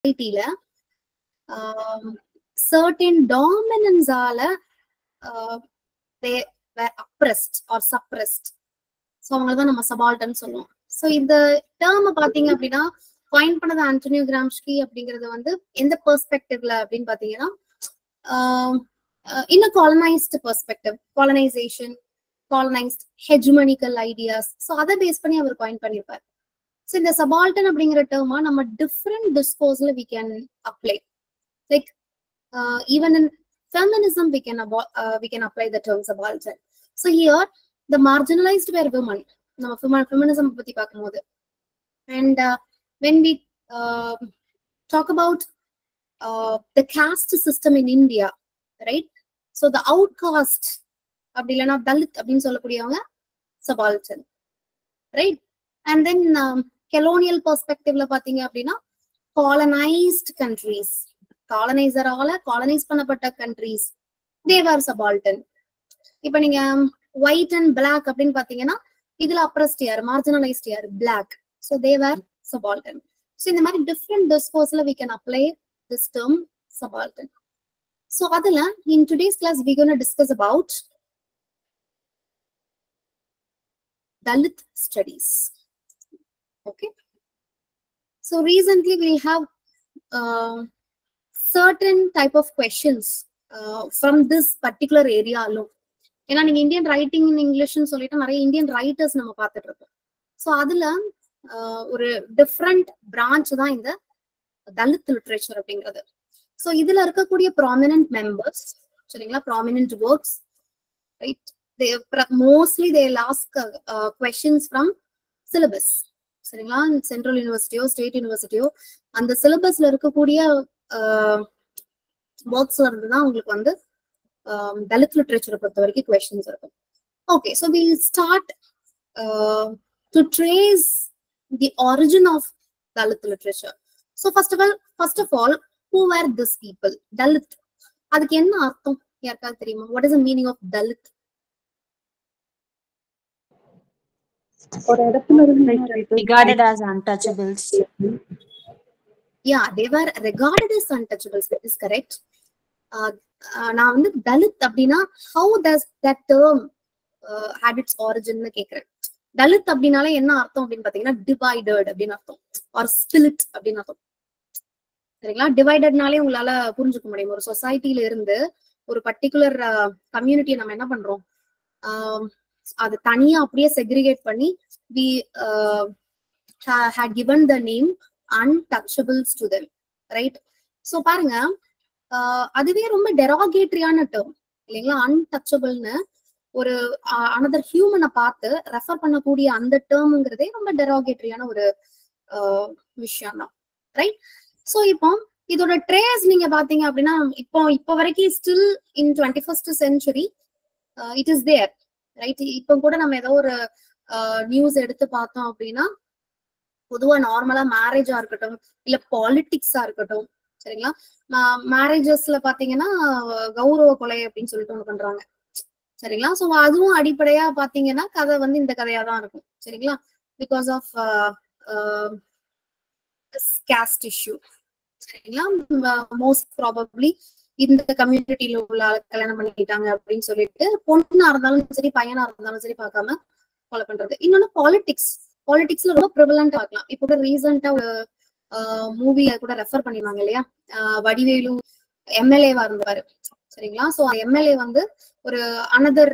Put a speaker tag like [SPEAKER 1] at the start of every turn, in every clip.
[SPEAKER 1] சொசைட்டில சர்டன் டாமினன்ஸால oppressed or suppressed so அவங்களை தான் நம்ம சபால்டன் சொல்லுவோம் ஸோ இந்த டேர்ம் பாத்தீங்க அப்படின்னா காயின் பண்ணது ஆண்டனியோ கிராம்ஸ்கி அப்படிங்கறது வந்து எந்த பெர்ஸ்பெக்டிவ்ல அப்படின்னு பாத்தீங்கன்னா இன்னும் colonised perspective colonisation colonised hegemonical ideas so அதை பேஸ் பண்ணி அவர் காயின் பண்ணியிருப்பார் ஸோ இந்த சபால்டன் அப்படிங்கிற டேர்மா நம்ம டிஃப்ரெண்ட் டிஸ்கோர்ஸ்ல we can apply like even in feminism we can abo- uh, we can apply the term subaltern so here the marginalized were women நம்ம femi- feminism பத்தி பார்க்கும்போது and uh, when we uh, talk about uh, the caste system in india right so the outcast அப்படி இல்லைன்னா தலித் அப்படின்னு சொல்லக்கூடியவங்க subaltern right and then colonial பெர்ஸ்பெக்டிவ்ல பாத்தீங்க அப்படின்னா காலனைஸ்ட் கண்ட்ரீஸ் காலனைசரால காலனைஸ் பண்ணப்பட்ட கண்ட்ரீஸ் தேவர் சபால்டன் இப்ப நீங்க ஒயிட் அண்ட் பிளாக் அப்படின்னு பாத்தீங்கன்னா இதுல அப்ரஸ்ட் யார் மார்ஜினலைஸ்ட் யார் black so they're subaltern so இந்த மாதிரி டிஃப்ரெண்ட் டிஸ்கோர்ஸ்ல we can apply this term subaltern so அதுல in today's class we gonna discuss about Dalit studies. Okay. So recently we have uh, certain type of questions uh, from this particular area alone. ஏன்னா நீங்க Indian writing இன் இங்கிலீஷ்னு சொல்லிட்டு நிறைய Indian writers நம்ம பார்த்துட்டு இருக்கோம் so அதுல ஆஹ், ஒரு டிஃப்ரெண்ட் பிரான்ச் தான் இந்த தலித் லிட்ரேச்சர் அப்படிங்கிறது ஸோ இதுல இருக்கக்கூடிய ப்ராமினன்ட் மெம்பர்ஸ் சரிங்களா prominent works right they pr- mostly they'll ask uh, uh, questions from syllabus சரிங்களா சென்ட்ரல் யூனிவர்சிட்டியோ ஸ்டேட் யூனிவர்சிட்டியோ அந்த சிலபஸ்ல இருக்கக்கூடிய ஒர்க்ஸ்ல இருந்து தான் உங்களுக்கு வந்து um, தலித் லிட்ரேச்சரை பொறுத்த வரைக்கும் கொஸ்டின்ஸ் இருக்கும் okay so we start to trace the origin of Dalit literature so first of all first of all who were this people Dalit அதுக்கு என்ன அர்த்தம் யாருக்காவது தெரியுமா what is the meaning of Dalit
[SPEAKER 2] ஒரு இடத்துல இருந்து
[SPEAKER 3] regarded as untouchables.
[SPEAKER 1] yeah they were regarded as untouchables that is correct uh, uh, நான் வந்து தலித் அப்படின்னா how does that term uh, had its origin னு கேக்குறேன் தலித் அப்படின்னாலே என்ன அர்த்தம் அப்படின்னு பாத்தீங்கன்னா டிவைடட் அப்படின்னு அர்த்தம் ஆர் ஸ்பிலிட் அப்படின்னு அர்த்தம் சரிங்களா டிவைடட்னாலே உங்களால புரிஞ்சுக்க முடியும் ஒரு சொசைட்டில இருந்து ஒரு பர்டிகுலர் கம்யூனிட்டியை நம்ம என்ன பண்றோம் ஆஹ் அது தனியா அப்படியே செக்ரிகேட் பண்ணி we had given the name untouchables to them right so பாருங்க ஆஹ் அதுவே ரொம்ப டெராகேட்டரியான டேர்ம் இல்லைங்களா அன்டச்சபிள்னு ஒரு அனதர் ஹியூமனை பார்த்து ரெஃபர் பண்ணக்கூடிய அந்த டேர்ம்ங்கிறதே ரொம்ப டெராகேட்டரியான ஒரு விஷயம் தான் ரைட் ஸோ இப்போ இதோட ட்ரேஸ் நீங்க பாத்தீங்க அப்படின்னா இப்போ இப்போ வரைக்கும் still in twenty first century it is there right இப்போ கூட நம்ம ஏதோ ஒரு நியூஸ் எடுத்து பார்த்தோம் அப்படின்னா பொதுவா நார்மலா மேரேஜா இருக்கட்டும் இல்ல பாலிடிக்ஸா இருக்கட்டும் சரிங்களா மேரேஜஸ்ல பாத்தீங்கன்னா கௌரவ கொலை அப்படின்னு சொல்லிட்டு ஒண்ணு பண்றாங்க சரிங்களா சோ அதுவும் அடிப்படையா பாத்தீங்கன்னா கதை வந்து இந்த கதையா தான் இருக்கும் சரிங்களா பிகாஸ் ஆஃப் கேஸ்ட் இஷ்யூ சரிங்களா மோஸ்ட் ப்ராபப்ளி இந்த கம்யூனிட்டியில உள்ள ஆளை கல்யாணம் பண்ணிக்கிட்டாங்க அப்படின்னு சொல்லிட்டு பொண்ணா இருந்தாலும் சரி பையனா இருந்தாலும் சரி பார்க்காம ஃபாலோ பண்றது இன்னொன்னு பாலிடிக்ஸ் பாலிடிக்ஸ்ல ரொம்ப ப்ரிவலண்டா பார்க்கலாம் இப்போ கூட ரீசெண்டா ஒரு மூவில கூட ரெஃபர் பண்ணிருந்தாங்க இல்லையா ஆஹ் வடிவேலு எம்எல்ஏவா இருந்தவாரு சரிங்களா சோ எம்எல்ஏ வந்து ஒரு அனதர்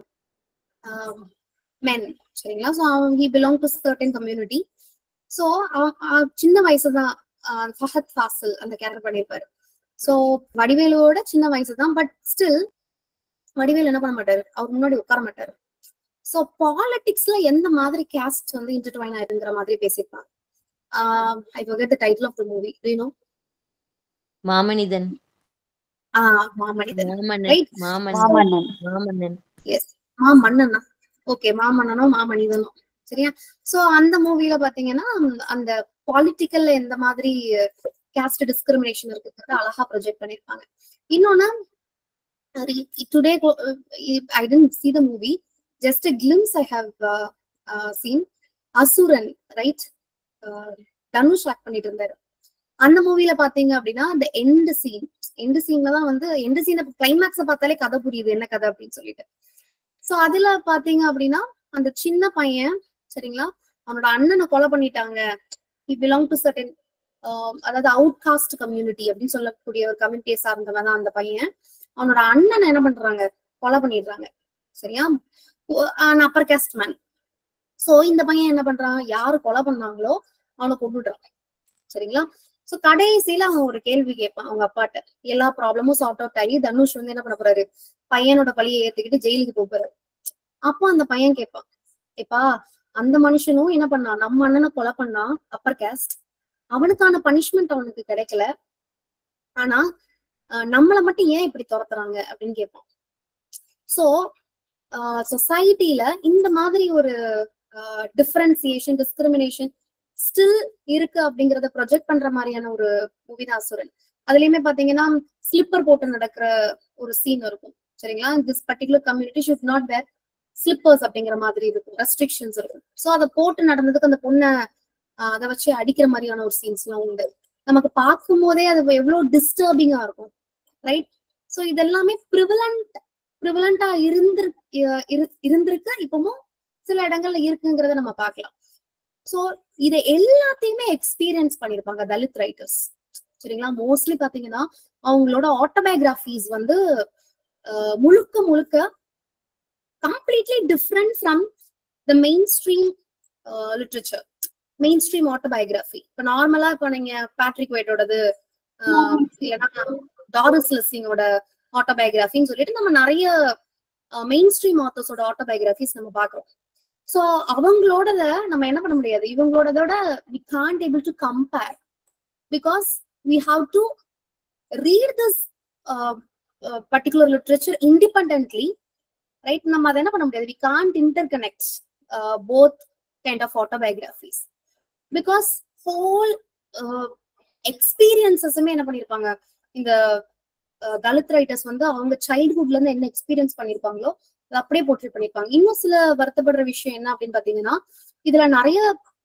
[SPEAKER 1] மென் சரிங்களா சோ அவங்க he belong to certain community so சின்ன வயசுதான் ஃபஹத் ஃபாசில் அந்த கேரக்டர் பண்ணியிருப்பாரு சோ வடிவேலுவோட சின்ன வயசு தான் பட் ஸ்டில் வடிவேலு என்ன பண்ண மாட்டாரு அவர் முன்னாடி உட்கார மாட்டாரு சோ பாலிடிக்ஸ்ல எந்த மாதிரி கேஸ்ட் வந்து இன்டர்ட்வைன் ஆயிருங்கிற மாதிரி பேசியிருப்பாங்க I forget the title of the movie do you know
[SPEAKER 3] Maamanithan
[SPEAKER 1] ஆஹ் மாமனிதன்
[SPEAKER 3] மாமன்னன்
[SPEAKER 1] Right.
[SPEAKER 3] மாமன்னன்
[SPEAKER 2] மாமன்னன்
[SPEAKER 3] மாமன்னன்
[SPEAKER 1] எஸ் மாமன்னனா ஓகே மாமன்னனோ மாமனிதனோ சரியா சோ அந்த மூவில பாத்தீங்கன்னா அந்த பாலிட்டிக்கல்ல எந்த மாதிரி கேஸ்ட் டிஸ்கிரிமினேஷன் இருக்குங்கிறத அழகா ப்ரொஜெக்ட் பண்ணிருப்பாங்க இன்னொன்னு today I tend see the movie just glimpse I have seen Asuran right Dhanush act பண்ணிட்டு இருந்தாரு அந்த மூவில பாத்தீங்க அப்படின்னா அந்த எண்ட் சீன் எண்ட் சீன்ல தான் வந்து எண்ட் சீன் கிளைமேக்ஸ பார்த்தாலே கதை புரியுது என்ன கதை அப்படின்னு சொல்லிட்டு சோ அதுல பாத்தீங்க அப்படின்னா அந்த சின்ன பையன் சரிங்களா அவனோட அண்ணனை கொலை பண்ணிட்டாங்க he belong to certain ah அதாவது அவுட் காஸ்ட் கம்யூனிட்டி அப்படின்னு சொல்லக்கூடிய ஒரு கம்யூனிட்டியை சார்ந்தவன் தான் அந்த பையன் அவனோட அண்ணனை என்ன பண்றாங்க கொலை பண்ணிடுறாங்க சரியா அப்பர் காஸ்ட் மேன் சோ இந்த பையன் என்ன பண்றான் யாரு கொலை பண்ணாங்களோ அவனை கொண்டுடுறான் சரிங்களா சோ கடைசியில அவன் ஒரு கேள்வி கேட்பான் அவங்க அப்பாட்ட எல்லா ப்ராப்ளமும் சார்ட் அவுட் ஆகி தனுஷ் வந்து என்ன பண்ண போறாரு பையனோட பழியை ஏத்துக்கிட்டு ஜெயிலுக்கு போக போறாரு அப்போ அந்த பையன் கேட்பான் எப்பா அந்த மனுஷனும் என்ன பண்ணான் நம்ம அண்ணனை கொலை பண்ணான் அப்பர் கேஸ்ட் அவனுக்கான பனிஷ்மெண்ட் அவனுக்கு கிடைக்கல ஆனா அஹ் நம்மள மட்டும் ஏன் இப்படி துரத்துறாங்க அப்படின்னு கேட்பான் சோ சொசைட்டில இந்த மாதிரி ஒரு டிஃபரன்சியேஷன் டிஸ்கிரிமினேஷன் ஸ்டில் இருக்கு அப்படிங்கறத ப்ரொஜெக்ட் பண்ற மாதிரியான ஒரு மூவி தான் அசுரன் அதுலயுமே பாத்தீங்கன்னா ஸ்லிப்பர் போட்டு நடக்கிற ஒரு சீன் இருக்கும் சரிங்களா this particular community should not wear slippers அப்படிங்கிற மாதிரி இருக்கும் ரெஸ்ட்ரிக்ஷன்ஸ் இருக்கும் சோ அதை போட்டு நடந்ததுக்கு அந்த பொண்ணை ஆஹ் அதை வச்சு அடிக்கிற மாதிரியான ஒரு சீன்ஸ் எல்லாம் உண்டு நமக்கு பார்க்கும் போதே அது எவ்வளவு டிஸ்டர்பிங்கா இருக்கும் ரைட் சோ இதெல்லாமே ப்ரிவலண்ட் ப்ரிவலண்டா இருந்து இருந்திருக்கு இப்பவும் சில இடங்கள்ல இருக்குங்கிறத நம்ம பார்க்கலாம் சோ இதை எல்லாத்தையுமே எக்ஸ்பீரியன்ஸ் பண்ணிருப்பாங்க தலித் ரைட்டர்ஸ் சரிங்களா மோஸ்ட்லி பாத்தீங்கன்னா அவங்களோட ஆட்டோபயோகிராஃபிஸ் வந்து அஹ், முழுக்க முழுக்க completely different from the mainstream literature mainstream autobiography இப்போ நார்மலா இப்போ நீங்க பேட்ரிக் வெயிட்டோடது இல்லைன்னா டாரிஸ் லெஸ்ஸிங்கோட ஆட்டோபயோகிராஃபின்னு சொல்லிட்டு நம்ம நிறைய மெயின் ஸ்ட்ரீம் ஆத்தர்ஸோட ஆட்டோபயோகிராஃபிஸ் நம்ம பாக்குறோம் சோ அவங்களோடத நம்ம என்ன பண்ண முடியாது இவங்களோடதோட we can't able to compare because we have to read this particular literature independently right நம்ம அதை என்ன பண்ண முடியாது we can't interconnect both kind of autobiographies because whole எக்ஸ்பீரியன்சஸுமே என்ன பண்ணிருப்பாங்க இந்த அஹ், தலித் ரைட்டர்ஸ் வந்து அவங்க சைல்ட்ஹுட்ல இருந்து என்ன எக்ஸ்பீரியன்ஸ் பண்ணிருப்பாங்களோ அதை அப்படியே போர்ட்ரே பண்ணிருப்பாங்க இன்னும் சில வருத்தப்படுற விஷயம் என்ன அப்படின்னு பாத்தீங்கன்னா இதுல நிறைய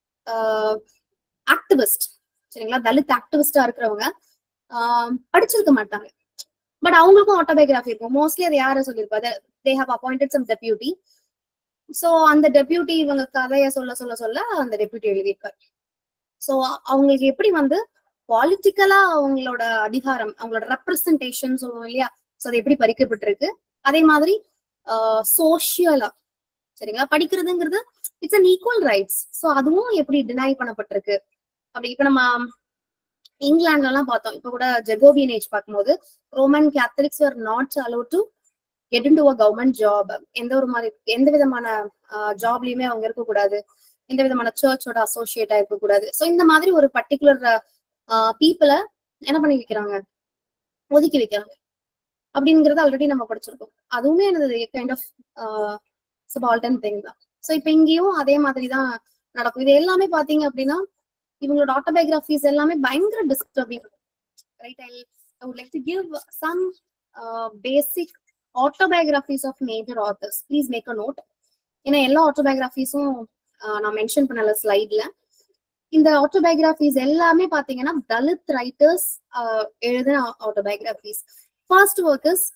[SPEAKER 1] ஆக்டிவிஸ்ட் சரிங்களா தலித் ஆக்டிவிஸ்டா இருக்கிறவங்க ஆஹ், படிச்சிருக்க மாட்டாங்க பட் அவங்களுக்கும் ஆட்டோபயோகிராஃபி இருக்கும் மோஸ்ட்லி அதை யார சொல்லியிருப்பா they have appointed some deputy so அந்த டெபியூட்டி இவங்க கதையை சொல்ல சொல்ல சொல்ல அந்த டெபியூட்டி எழுதியிருப்பார் சோ அவங்களுக்கு எப்படி வந்து பாலிட்டிக்கலா அவங்களோட அதிகாரம் அவங்களோட ரெப்ரசன்டேஷன் சொல்லுவோம் இல்லையா சோ அது எப்படி பறிக்கப்பட்டிருக்கு அதே மாதிரி சோஷியலா சரிங்களா படிக்கிறதுங்கிறது it's unequal rights so அதுவும் எப்படி டினை பண்ணப்பட்டிருக்கு அப்படி இப்ப நம்ம இங்கிலாந்துல எல்லாம் பார்த்தோம் இப்ப கூட ஜெகோபியன் ஏஜ் பார்க்கும்போது Roman Catholics are not allow to get into a government job எந்த ஒரு மாதிரி எந்த விதமான ஜாப்லயுமே அவங்க இருக்கக்கூடாது எந்த விதமான சர்ச்சோட அசோசியேட்டா இருக்கக்கூடாது ஸோ இந்த மாதிரி ஒரு பர்டிகுலர் பீப்புளை என்ன பண்ணி வைக்கிறாங்க ஒதுக்கி வைக்கிறாங்க அப்படிங்கறது ஆல்ரெடி நம்ம படிச்சிருக்கோம் அதுவுமே எனது கைண்ட் ஆஃப் சபால்டன் திங் தான் ஸோ இப்போ இங்கேயும் அதே மாதிரி தான் நடக்கும் இது எல்லாமே பாத்தீங்க அப்படின்னா இவங்களோட ஆட்டோபயோகிராஃபிஸ் எல்லாமே பயங்கர disturbing right I I would like to give some basic autobiographies of major authors please make a note ஏன்னா எல்லா ஆட்டோபயோகிராஃபிஸும் நான் மென்ஷன் பண்ணல ஸ்லைட்ல இந்த ஆட்டோபயோகிராஃபிஸ் எல்லாமே பாத்தீங்கன்னா தலித் ரைட்டர்ஸ் எழுதின autobiographies first work is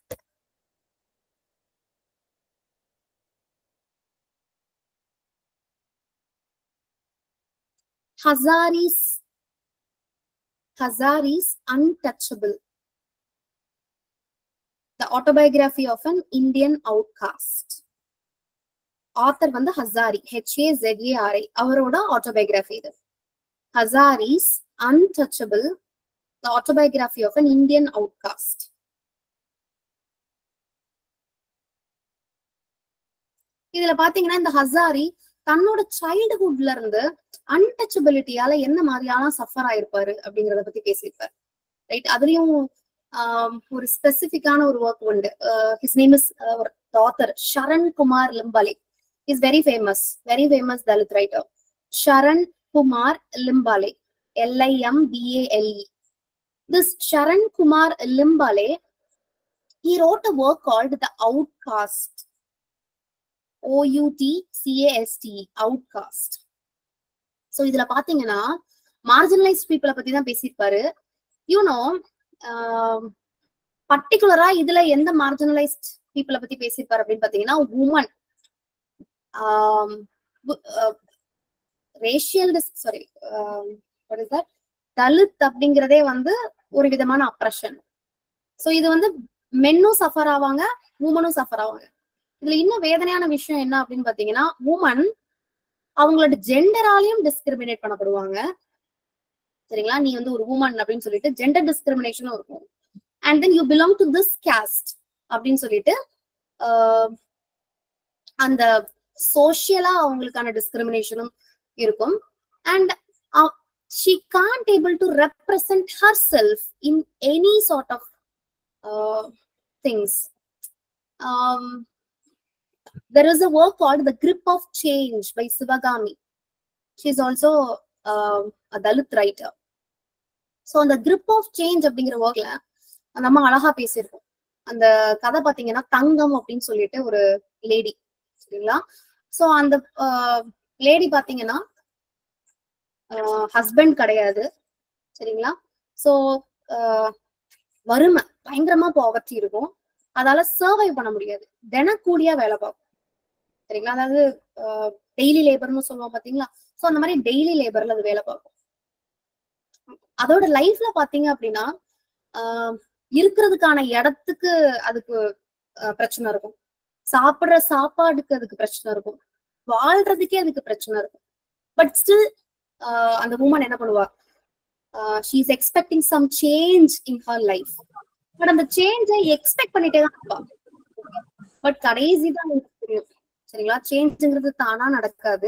[SPEAKER 1] Hazaris Hazaris Untouchable The Autobiography of an Indian Outcast author வந்து Hazari HA அவரோட ஆட்டோபயோகிராஃபி இது Hazari's untouchable the autobiography of an Indian outcast இதுல பாத்தீங்கன்னா இந்த ஹசாரி தன்னோட சைல்டுஹுட்ல இருந்து அன்டச்சபிலிட்டியால என்ன மாதிரியான சஃபர் ஆயிருப்பாரு அப்படிங்கறத பத்தி பேசியிருப்பாரு ரைட் அதுலயும் ஆஹ் ஒரு ஸ்பெசிபிக்கான ஒரு ஒர்க் உண்டு his name is author Sharan Kumar Limbale is very famous very famous Dalit writer Sharan Kumar Limbale L I M B A L E this Sharan Kumar Limbale he wrote a work called The Outcast. O-U-T-C-A-S-T, Outcast. So இதுல பாத்தீங்கன்னா மார்ஜினலைஸ்ட் பீப்புளை பத்தி தான் பேசியிருப்பாரு யூனோ பர்டிகுலரா இதுல எந்த மார்ஜினலைஸ்ட் பீப்புளை பத்தி பேசியிருப்பாரு அப்படின்னு பாத்தீங்கன்னா உமன் ரேஷியல் சாரி தலித் அப்படிங்கிறதே வந்து ஒரு விதமான அப்ரஷன் சோ இது வந்து மென்னும் சஃபர் ஆவாங்க உமனும் சஃபர் ஆவாங்க இதுல இன்னும் வேதனையான விஷயம் என்ன அப்படின்னு பாத்தீங்கன்னா உமன் அவங்களோட ஜெண்டராலையும் டிஸ்கிரிமினேட் பண்ணப்படுவாங்க சரிங்களா நீ வந்து ஒரு உமன் அப்படின்னு சொல்லிட்டு ஜெண்டர் டிஸ்கிரிமினேஷனும் இருக்கும் and then you belong to this caste அப்படின்னு சொல்லிட்டு ஆஹ், அந்த சோஷியலா அவங்களுக்கான டிஸ்கிரிமினேஷனும் இருக்கும் and she can't able to represent herself in any sort of uh, things um, there is a work called the grip of change by sivagami she's also uh, a dalit writer so அந்த grip of change அப்படிங்கிற ஒர்க்ல அந்த அம்மா அழகா பேசியிருக்கோம் அந்த கதை பாத்தீங்கன்னா தங்கம் அப்படின்னு சொல்லிட்டு ஒரு லேடி சரிங்களா சோ அந்த லேடி பாத்தீங்கன்னா ஹஸ்பண்ட் கிடையாது சரிங்களா சோ வறுமை பயங்கரமா பாவர்ட்டி இருக்கும் அதால சர்வை பண்ண முடியாது தினக்கூலியா வேலை பார்க்கும் சரிங்களா அதாவது டெய்லி லேபர்னு சொல்லுவோம் பாத்தீங்களா சோ அந்த மாதிரி டெய்லி லேபர்ல அது வேலை பார்க்கும் அதோட லைஃப்ல பாத்தீங்க அப்படின்னா ஆஹ் இருக்கிறதுக்கான இடத்துக்கு அதுக்கு ஆஹ் பிரச்சனை இருக்கும் சாப்பிடுற சாப்பாடுக்கு அதுக்கு பிரச்சனை இருக்கும் வாழ்றதுக்கே அதுக்கு பிரச்சனை இருக்கும் பட் ஸ்டில் அந்த உமன் என்ன பண்ணுவா she is expecting some change in her life but அந்த சேஞ்சை எக்ஸ்பெக்ட் பண்ணிட்டே தான் இருப்பா பட் கடைசி தான் உங்களுக்கு தெரியும் சரிங்களா சேஞ்சுங்கிறது தானா நடக்காது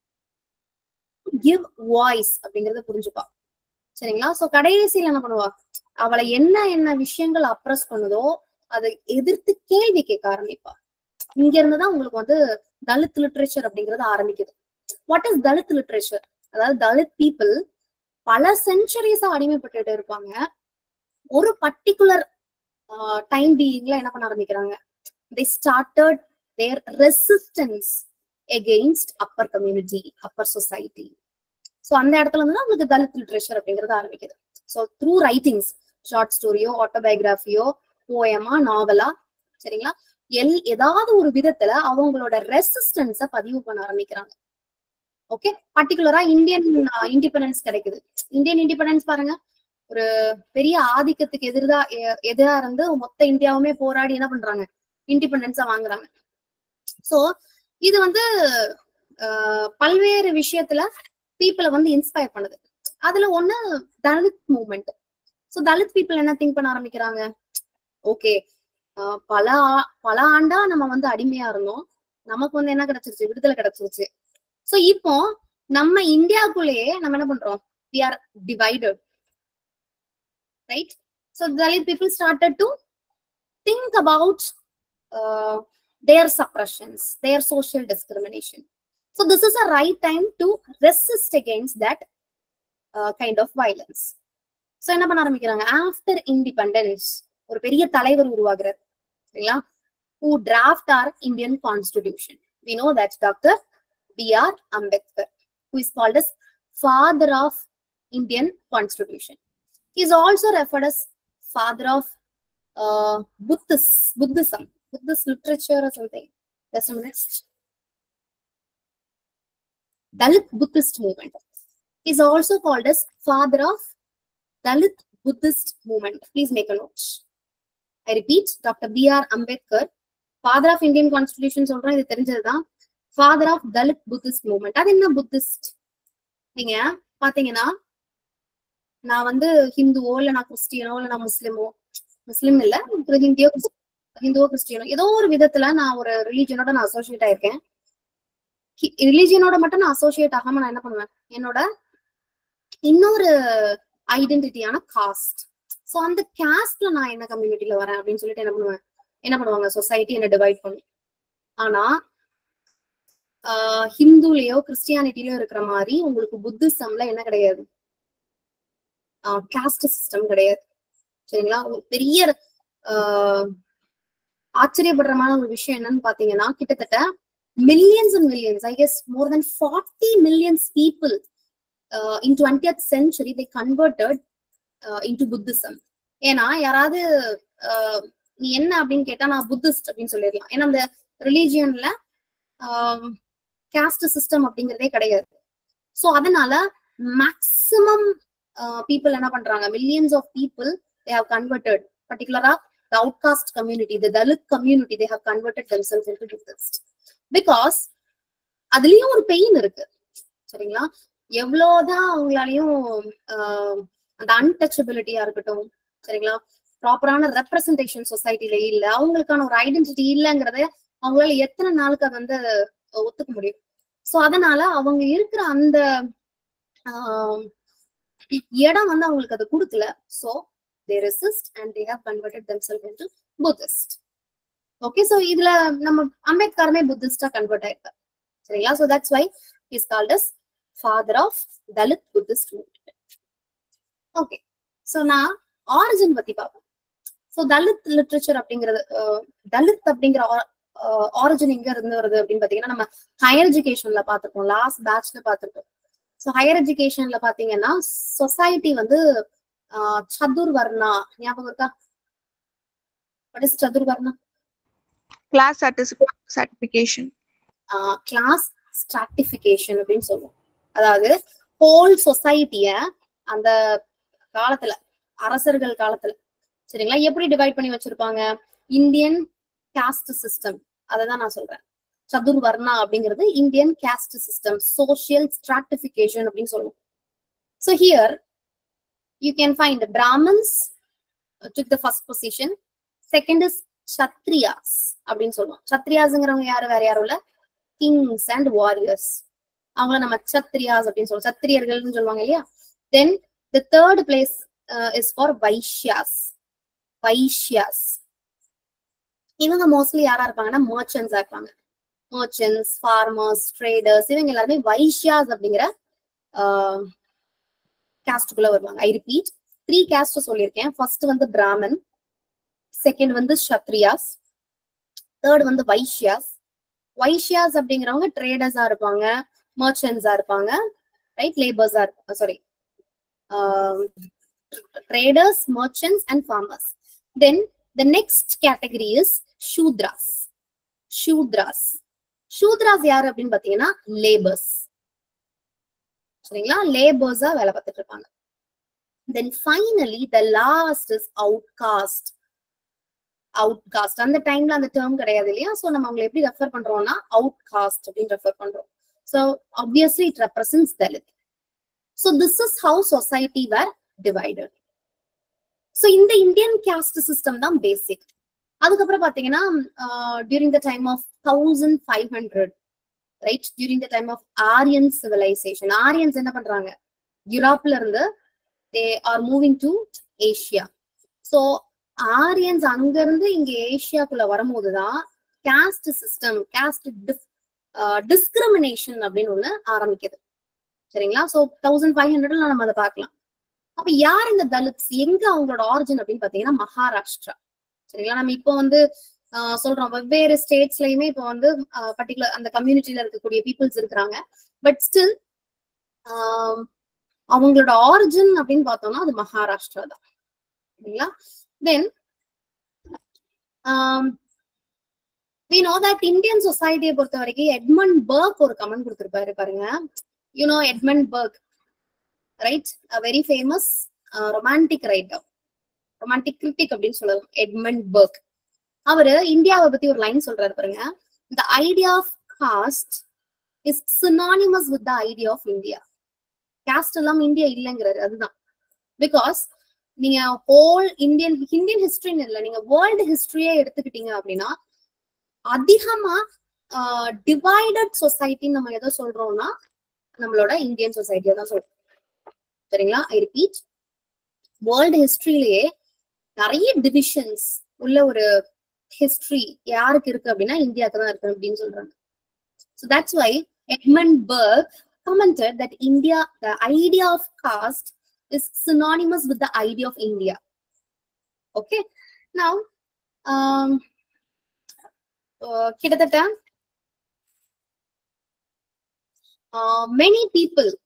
[SPEAKER 1] கிவ் வாய்ஸ் அப்படிங்கறத புரிஞ்சுப்பா சரிங்களா சோ கடைசியில என்ன பண்ணுவா அவளை என்ன என்ன விஷயங்கள் அப்ரஸ் பண்ணுதோ அதை எதிர்த்து கேள்வி கேட்க ஆரம்பிப்பா இங்க இருந்துதான் உங்களுக்கு வந்து தலித் லிட்ரேச்சர் அப்படிங்கிறது ஆரம்பிக்குது வாட் இஸ் தலித் லிட்ரேச்சர் அதாவது தலித் பீப்புள் பல செஞ்சுரிஸா அடிமைப்பட்டுட்டு இருப்பாங்க ஒரு பர்டிகுலர் டைம் பீயிங்ல என்ன பண்ண ஆரம்பிக்கிறாங்க they started their resistance against upper community upper society so அந்த இடத்துல இருந்து தான் உங்களுக்கு தலித் லிட்ரேச்சர் அப்படிங்கிறது ஆரம்பிக்குது ஸோ த்ரூ ரைட்டிங்ஸ் ஷார்ட் ஸ்டோரியோ ஆட்டோபயோகிராஃபியோ போயமா நாவலா சரிங்களா எல் ஏதாவது ஒரு விதத்துல அவங்களோட ரெசிஸ்டன்ஸ பதிவு பண்ண ஆரம்பிக்கிறாங்க ஓகே பர்டிகுலரா இந்தியன் இண்டிபெண்டன்ஸ் கிடைக்குது இந்தியன் இண்டிபெண்டன்ஸ் பாருங்க ஒரு பெரிய ஆதிக்கத்துக்கு எதிர்தா எ- எதிரா இருந்து மொத்த இந்தியாவுமே போராடி என்ன பண்றாங்க இண்டிபெண்டன்ஸா வாங்குறாங்க சோ இது வந்து ஆஹ், பல்வேறு விஷயத்துல பீப்புளை வந்து இன்ஸ்பயர் பண்ணுது அதுல ஒண்ணு Dalit movement so Dalit people என்ன திங்க் பண்ண ஆரம்பிக்கிறாங்க ஓகே பல ஆ- பல ஆண்டா நம்ம வந்து அடிமையா இருந்தோம் நமக்கு வந்து என்ன கிடைச்சிருச்சு விடுதலை கிடைச்சிருச்சு சோ இப்போ நம்ம இந்தியாவுக்குள்ளேயே நம்ம என்ன பண்றோம் we are divided right so Dalit people started to think about their suppressions their social discrimination so this is a right time to resist against that kind of violence so என்ன பண்ண ஆரம்பிக்கிறாங்க ஆஃப்டர் இண்டிபெண்டன்ஸ் ஒரு பெரிய தலைவர் உருவாகிறார் சரிங்களா who draft our Indian constitution we know that doctor B R Ambedkar who is called as father of Indian constitution. He is also referred as father of uh, Buddhist, Buddhism, Buddhist literature or something. Just a minute. Dalit Buddhist movement. He is also called as father of Dalit Buddhist movement. Please make a note. I repeat, Dr. B.R. Ambedkar, father of Indian constitution சொல்றேன் இது தெரிஞ்சதுதான் father of Dalit Buddhist movement அது என்ன Buddhist நீங்க பாத்தீங்கன்னா நான் வந்து ஹிந்துவோ இல்ல நான் கிறிஸ்டியனோ இல்ல நான் முஸ்லிமோ முஸ்லிம் இல்ல ஒரு ஹிந்தியோ கிறிஸ்- ஹிந்துவோ கிறிஸ்டியனோ ஏதோ ஒரு விதத்துல நான் ஒரு ரிலீஜனோட நான் அசோசியேட் ஆயிருக்கேன் ரிலீஜியனோட மட்டும் நான் அசோசியேட் ஆகாம நான் என்ன பண்ணுவேன் என்னோட இன்னொரு ஐடென்டிட்டியான காஸ்ட் சோ அந்த காஸ்ட்ல நான் என்ன கம்யூனிட்டில வரேன் அப்படின்னு சொல்லிட்டு என்ன பண்ணுவேன் என்ன பண்ணுவாங்க சொசைட்டி என்ன டிவைட் பண்ணும் ஆனா ஆஹ் ஹிந்துலயோ கிறிஸ்டியானிட்டிலயோ இருக்கிற மாதிரி உங்களுக்கு புத்திசம்ல என்ன கிடையாது காஸ்ட் சிஸ்டம் கிடையாது சரிங்களா ஒரு பெரிய ஆஹ் ஆச்சரியப்படுறமான ஒரு விஷயம் என்னன்னு பாத்தீங்கன்னா கிட்டத்தட்ட millions and millions I guess more then forty millions people in twentieth century they converted into Buddhism ஏன்னா யாராவது uh, நீ என்ன அப்படின்னு கேட்டா நான் புத்திஸ்ட் அப்படின்னு சொல்லிடலாம் ஏன்னா அந்த ரிலீஜியன்ல கேஸ்ட் சிஸ்டம் அப்படிங்கிறதே கிடையாது ஸோ அதனால மேக்சிமம் பீப்புள் என்ன பண்றாங்க millions of people they have converted பர்டிகுலரா the outcast community, the Dalit community, they have converted themselves into Buddhist. Because அதுலயும் ஒரு பெயின் இருக்கு சரிங்களா எவ்வளவுதான் அவங்களாலையும் ஆஹ், அந்த அன்டச்சபிலிட்டியா இருக்கட்டும் சரிங்களா ப்ராப்பரான ரெப்ரசன்டேஷன் சொசைட்டில இல்ல அவங்களுக்கான ஒரு ஐடென்டிட்டி இல்லைங்கிறத அவங்களால எத்தனை நாளுக்கு அதை வந்து ஒத்துக்க முடியும் சோ அதனால அவங்க இருக்கிற அந்த ஆஹ், இடம் வந்து அவங்களுக்கு அது கொடுக்கல so they resist and they have converted themselves into Buddhist. Okay so இதுல நம்ம அம்பேத்கருமே புத்திஸ்டா கன்வெர்ட் ஆயிருக்காரு சரிங்களா so that's why is called as father of Dalit Buddhist movement okay so நான் ஆரிஜின் பத்தி பார்ப்போம் சோ தலித் லிட்ரேச்சர் அப்படிங்கிறது அஹ், தலித் அப்படிங்கிற ஆரிஜின் எங்க இருந்து வருது அப்படின்னு பாத்தீங்கன்னா நம்ம ஹையர் எஜுகேஷன்ல பார்த்திருக்கோம் லாஸ்ட் பேட்ச்ல பார்த்திருக்கோம் ஸோ ஹையர் எஜுகேஷன்ல பாத்தீங்கன்னா சொசைட்டி வந்து ஆஹ் சதுர் வர்ணா ஞாபகம் இருக்கா what is chaturvarna
[SPEAKER 4] class satis- certification
[SPEAKER 1] class stratification அப்படின்னு சொல்லுவோம் அதாவது ஹோல் சொசைட்டிய அந்த காலத்துல அரசர்கள் காலத்துல சரிங்களா எப்படி டிவைட் பண்ணி வச்சிருப்பாங்க இந்தியன் காஸ்ட் சிஸ்டம் தான் நான் சொல்றேன் சதுர் வர்ணா அப்படிங்கிறது Indian caste system social stratification அப்படின்னு சொல்லுவோம் so here you can find the Brahmins uh, took the first position. Second is Kshatriyas அப்படின்னு சொல்லுவோம் சத்ரியாஸ்ங்கிறவங்க யாரு வேற யாரும் இல்ல கிங்ஸ் அண்ட் வாரியர்ஸ் அவங்கள நம்ம சத்ரியாஸ் அப்படின்னு சொல்லுவோம் சத்திரியர்கள்னு சொல்லுவாங்க இல்லையா then the third place is for Vaishyas Vaishyas இவங்க மோஸ்ட்லி யாரா இருப்பாங்கன்னா மர்ச்சன்ஸா இருப்பாங்க மர்ச்சன்ஸ் ஃபார்மர்ஸ் ட்ரேடர்ஸ் இவங்க எல்லாருமே வைஷ்யாஸ் அப்படிங்கிற ஆஹ், காஸ்டுக்குள்ள வருவாங்க ஐ ரிப்பீட் த்ரீ காஸ்ட் சொல்லியிருக்கேன் ஃபர்ஸ்ட் வந்து பிராமன் செகண்ட் வந்து ஷத்ரியாஸ் தேர்ட் வந்து வைஷ்யாஸ் வைஷ்யாஸ் அப்படிங்கிறவங்க ட்ரேடர்ஸா இருப்பாங்க மர்ச்சன்ஸா இருப்பாங்க ரைட் லேபர்ஸா இருப்பாங்க sorry traders merchants and farmers then the next category is Shudras Shudras Shudras யாரு அப்படின்னு பாத்தீங்கன்னா லேபர்ஸ் சரிங்களா லேபர்ஸா வேலை பார்த்துட்டு இருப்பாங்க then finally the last is outcaste outcaste அந்த டைம்ல அந்த டேர்ம் கிடையாது இல்லையா சோ நம்ம அவங்களை எப்படி ரெஃபர் பண்றோம்னா அவுட் காஸ்ட் அப்படின்னு ரெஃபர் பண்றோம் so obviously it represents Dalit so this is how society were divided so இந்த இந்தியன் காஸ்ட் சிஸ்டம் தான் பேசிக் அதுக்கப்புறம் பாத்தீங்கன்னா during the time of thousand five hundred right during the time of Aryan civilisation Aryans என்ன பண்றாங்க யூரோப்ல இருந்து they are moving to Asia so Aryans அங்க இருந்து இங்க ஏஷியாக்குள்ள வரும்போதுதான் காஸ்ட் சிஸ்டம் காஸ்ட் டிஸ்கிரிமினேஷன் அப்படின்னு ஒண்ணு ஆரம்பிக்குது சரிங்களா ஸோ தௌசண்ட் ஃபைவ் ஹண்ட்ரட்ல நம்ம அதை பார்க்கலாம் அப்ப யார் இந்த தலித்ஸ் எங்க அவங்களோட ஆரிஜின் அப்படின்னு பாத்தீங்கன்னா மகாராஷ்டிரா சரிங்களா நம்ம இப்போ வந்து ஆஹ் சொல்றோம் வெவ்வேறு ஸ்டேட்ஸ்லயுமே இப்போ வந்து பர்டிகுலர் அந்த கம்யூனிட்டில இருக்கக்கூடிய பீப்புள்ஸ் இருக்கிறாங்க பட் ஸ்டில் அவங்களோட ஆரிஜின் அப்படின்னு பார்த்தோம்னா அது மகாராஷ்டிரா தான் சரிங்களா then we know that Indian சொசைட்டியை பொறுத்த வரைக்கும் எட்மண்ட் பர்க் ஒரு கமெண்ட் கொடுத்திருப்பாரு பாருங்க you know Edmund Burke right very famous romantic writer romantic critic அப்படின்னு சொல்லலாம் எட்மண்ட் பர்க் அவரு இந்தியாவை பத்தி ஒரு லைன் சொல்றாரு பாருங்க the idea of caste is synonymous with the idea of India caste எல்லாம் இந்தியா இல்லைங்கிறாரு அதுதான் பிகாஸ் நீங்க ஹோல் இந்தியன் இந்தியன் ஹிஸ்டரின்னு இல்லை நீங்க வேர்ல்டு ஹிஸ்டரியே எடுத்துக்கிட்டீங்க அப்படின்னா அதிகமா டிவைடட் சொசைட்டின்னு நம்ம எதை சொல்றோம்னா நம்மளோட இந்தியன் சொசைட்டியை தான் சொல்றோம் சரிங்களா ஐ ரிப்பீட் வேர்ல்டு ஹிஸ்டரியிலேயே நிறைய டிவிஷன்ஸ் உள்ள ஒரு ஹிஸ்டரி யாருக்கு இருக்கு அப்படின்னா இந்தியாவுக்கு தான் இருக்கு அப்படின்னு சொல்றாங்க so that's why Edmund Burke commented that India, the idea of caste is synonymous with the idea of India. Okay. Now, um, uh, கிட்டத்தட்ட uh, many people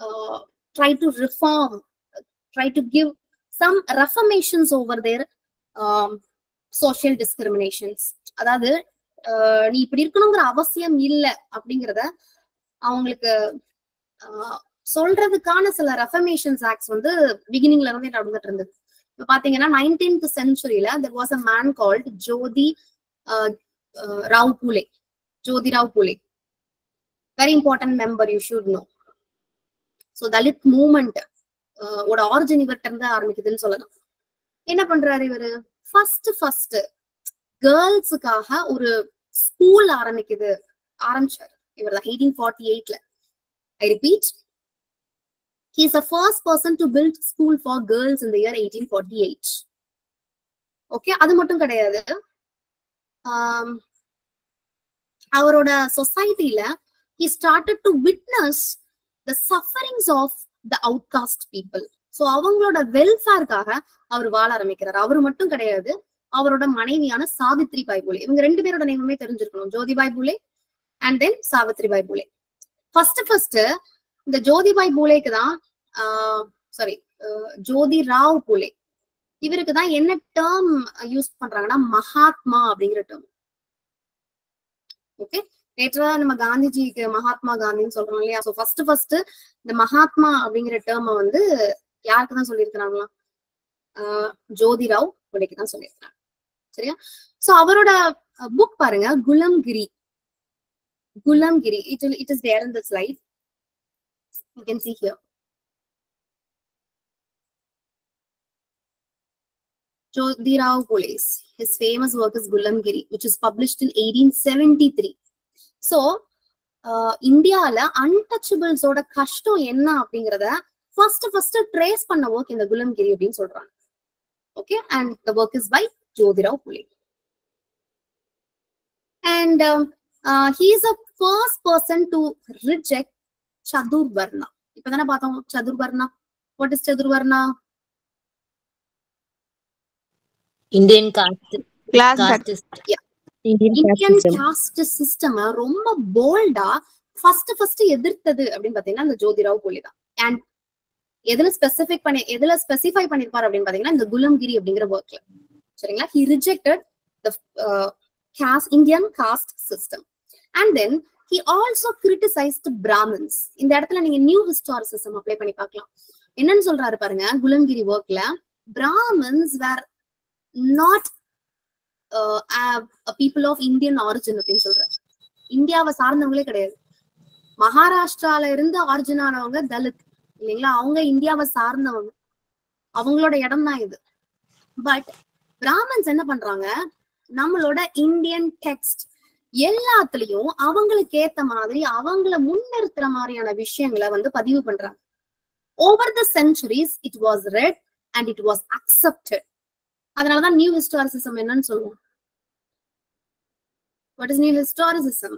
[SPEAKER 1] try to reform try to give some reformations over their social discriminations அதாவது ஆஹ் நீ இப்படி இருக்கணுங்கிற அவசியம் இல்லை அப்படிங்கிறத அவங்களுக்கு ஆஹ் சொல்றதுக்கான சில ரெஃபர்மேஷன்ஸ் ஆக்ட்ஸ் வந்து பிகினிங்ல இருந்தே நடந்துட்டு இருந்தது இப்ப பாத்தீங்கன்னா நைன்டீன்த் சென்ச்சுரியில there was a man called Jyoti Rao Phule Jyoti Rao Phule very important member you should know so Dalit movement ஓட ஆரிஜின் இவர்கிட்ட இருந்து ஆரம்பிக்குதுன்னு சொல்லலாம் என்ன பண்றாரு இவரு ஃபர்ஸ்ட் ஃபர்ஸ்ட் கேர்ள்ஸுக்காக ஒரு ஸ்கூல் ஆரம்பிக்குது ஆரம்பிச்சாரு இவர் தான் எயிட்டீன் ஃபார்ட்டி எயிட்ல I repeat he is the first person to build school for girls in the year 1848 okay அது மட்டும் கிடையாது ஆம், அவரோட சொசைட்டில he started to witness the sufferings of the outcast people so அவங்களோட வெல்ஃபேருக்காக அவர் வாழ ஆரம்பிக்கிறார் அவர் மட்டும் கிடையாது அவரோட மனைவியான சாவித்ரி பாய் பூலே இவங்க ரெண்டு பேரோட நேமுமே தெரிஞ்சிருக்கணும் Jyotibai Phule and then Savitri Bai Phule first first இந்த ஜோதிபாய் பூலேக்கு தான் சாரி ஜோதி ராவ் பூலே இவருக்கு தான் என்ன டேர்ம் யூஸ் பண்றாங்கன்னா மகாத்மா அப்படிங்கிற டேர்ம் ஓகே லேட்டரா நம்ம காந்திஜிக்கு மகாத்மா காந்தின்னு சொல்றோம் இல்லையா சோ ஃபர்ஸ்ட் ஃபர்ஸ்ட் இந்த மகாத்மா அப்படிங்கிற டேர்ம வந்து யாருக்கு தான் சொல்லியிருக்கிறாங்களா ஆஹ் ஜோதி ராவ் பூலேக்கு தான் சொல்லியிருக்கிறாங்க சரியா சோ அவரோட புக் பாருங்க Gulamgiri Gulamgiri it it is there in the slide you can see here. Jyotirao Phule's. His famous work is Gulamgiri, which is published in 1873. So, uh, இந்தியால அன்டச்சபிள்ஸோட கஷ்டம் என்ன அப்படிங்கறத ஃபர்ஸ்ட் ஃபர்ஸ்ட் ட்ரேஸ் பண்ண ஒர்க் இந்த குலம்கிரி அப்படின்னு சொல்றாங்க okay and the work is by Jyotirao Phule and he is a first person to reject chaturvarna இப்பதானே பார்த்தோம் chaturvarna what is chaturvarna
[SPEAKER 3] Indian caste
[SPEAKER 4] Class
[SPEAKER 3] caste
[SPEAKER 4] that
[SPEAKER 3] system.
[SPEAKER 2] Indian caste
[SPEAKER 1] Indian
[SPEAKER 2] system.
[SPEAKER 1] Caste system ரொம்ப போல்டா first first எதிர்த்தது அப்படின்னு பாத்தீங்கன்னா இந்த ஜோதிராவ் புலி தான் அண்ட் எதுல ஸ்பெசிபிக் பண்ணி எதுல ஸ்பெசிஃபை பண்ணிருப்பாரு அப்படின்னு பாத்தீங்கன்னா இந்த குலம்கிரி அப்படிங்கிற ஒர்க்ல சரிங்களா he rejected the caste Indian caste system and then he also criticised Brahmins இந்த இடத்துல நீங்க நியூ ஹிஸ்டாரிசிசம் அப்ளை பண்ணி பார்க்கலாம் என்னன்னு சொல்றாரு பாருங்க குலம்கிரி ஒர்க்ல Brahmins were not people of Indian origin அப்படின்னு சொல்றாரு இந்தியாவை சார்ந்தவங்களே கிடையாது மகாராஷ்டிரால இருந்து ஆரிஜின் ஆனவங்க தலித் இல்லைங்களா அவங்க இந்தியாவை சார்ந்தவங்க அவங்களோட இடம் தான் இது பட் பிராமன்ஸ் என்ன பண்றாங்க நம்மளோட இந்தியன் டெக்ஸ்ட் எல்லாத்துலயும் அவங்களுக்கு ஏத்த மாதிரி அவங்கள முன்னிறுத்துற மாதிரியான விஷயங்களை வந்து பதிவு பண்றாங்க over the centuries it was read and it was accepted அதனாலதான் நியூ ஹிஸ்டாரிசிசம் என்னன்னு சொல்லுவோம் what is new historicism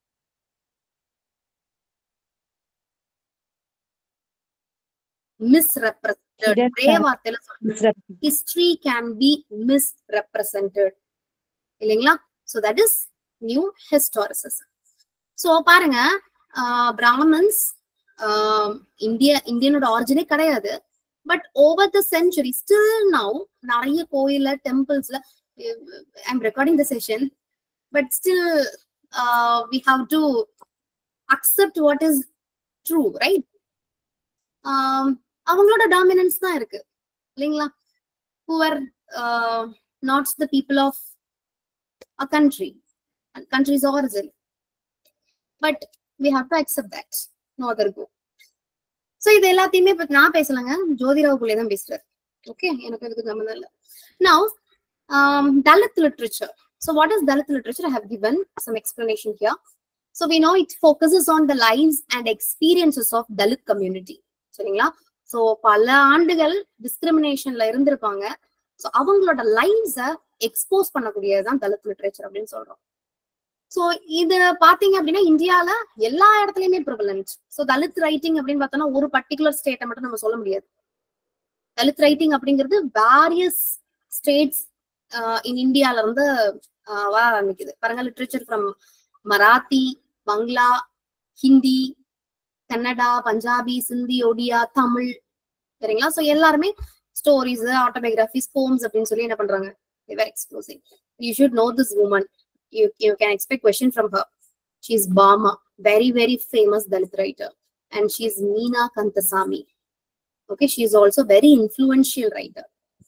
[SPEAKER 1] misrepresented
[SPEAKER 2] Yes,
[SPEAKER 1] ஒரே
[SPEAKER 2] ma'am.
[SPEAKER 1] வார்த்தையில சொல்றேன்
[SPEAKER 2] Misrep-
[SPEAKER 1] history can be misrepresented இல்லைங்களா so that is new historicism so பாருங்க பிராமன்ஸ் இந்திய இந்தியனோட ஆரிஜினே கிடையாது but over the century still now நிறைய கோயில்ல டெம்பிள்ஸ்ல I'm recording the session but still we have to accept what is true right அவங்களோட டாமினன்ஸ் தான் இருக்கு இல்லைங்களா who are uh, not the people of a country, a country's origin. But we have to accept that. No other go. So இது எல்லாத்தையுமே இப்ப நான் பேசலங்க ஜோதிராவ் புலே தான் பேசுறாரு ஓகே எனக்கு அதுக்கு சம்மந்தம் இல்லை now Dalit literature so what is Dalit literature I have given some explanation here so we know it focuses on the lives and experiences of Dalit community சரிங்களா ஸோ பல ஆண்டுகள் டிஸ்கிரிமினேஷன்ல இருந்திருப்பாங்க ஸோ அவங்களோட லைவ்ஸ எக்ஸ்போஸ் பண்ணக்கூடியதுதான் தலித் லிட்ரேச்சர் அப்படின்னு சொல்றோம் ஸோ இது பாத்தீங்க அப்படின்னா இந்தியால எல்லா இடத்துலயுமே ப்ரிவலன்ட் ஸோ தலித் ரைட்டிங் அப்படின்னு பார்த்தோம்னா ஒரு பர்டிகுலர் ஸ்டேட்டை மட்டும் நம்ம சொல்ல முடியாது தலித் ரைட்டிங் அப்படிங்கிறது வேரியஸ் ஸ்டேட்ஸ் இன் இந்தியால இருந்து ஆஹ் வர ஆரம்பிக்குது பாருங்க லிட்ரேச்சர் ஃப்ரம் மராத்தி பங்களா ஹிந்தி கன்னடா பஞ்சாபி சிந்தி ஒடியா தமிழ் சரிங்களா சோ எல்லாருமே ஸ்டோரிஸ் ஆட்டோபயோகிராஃபிஸ் போம்ஸ் அப்படின்னு சொல்லி என்ன பண்றாங்க very exposing you should know this woman you you can expect question from her she is Bama very very famous Dalit writer and she is Meena Kandasamy okay she is also very influential writer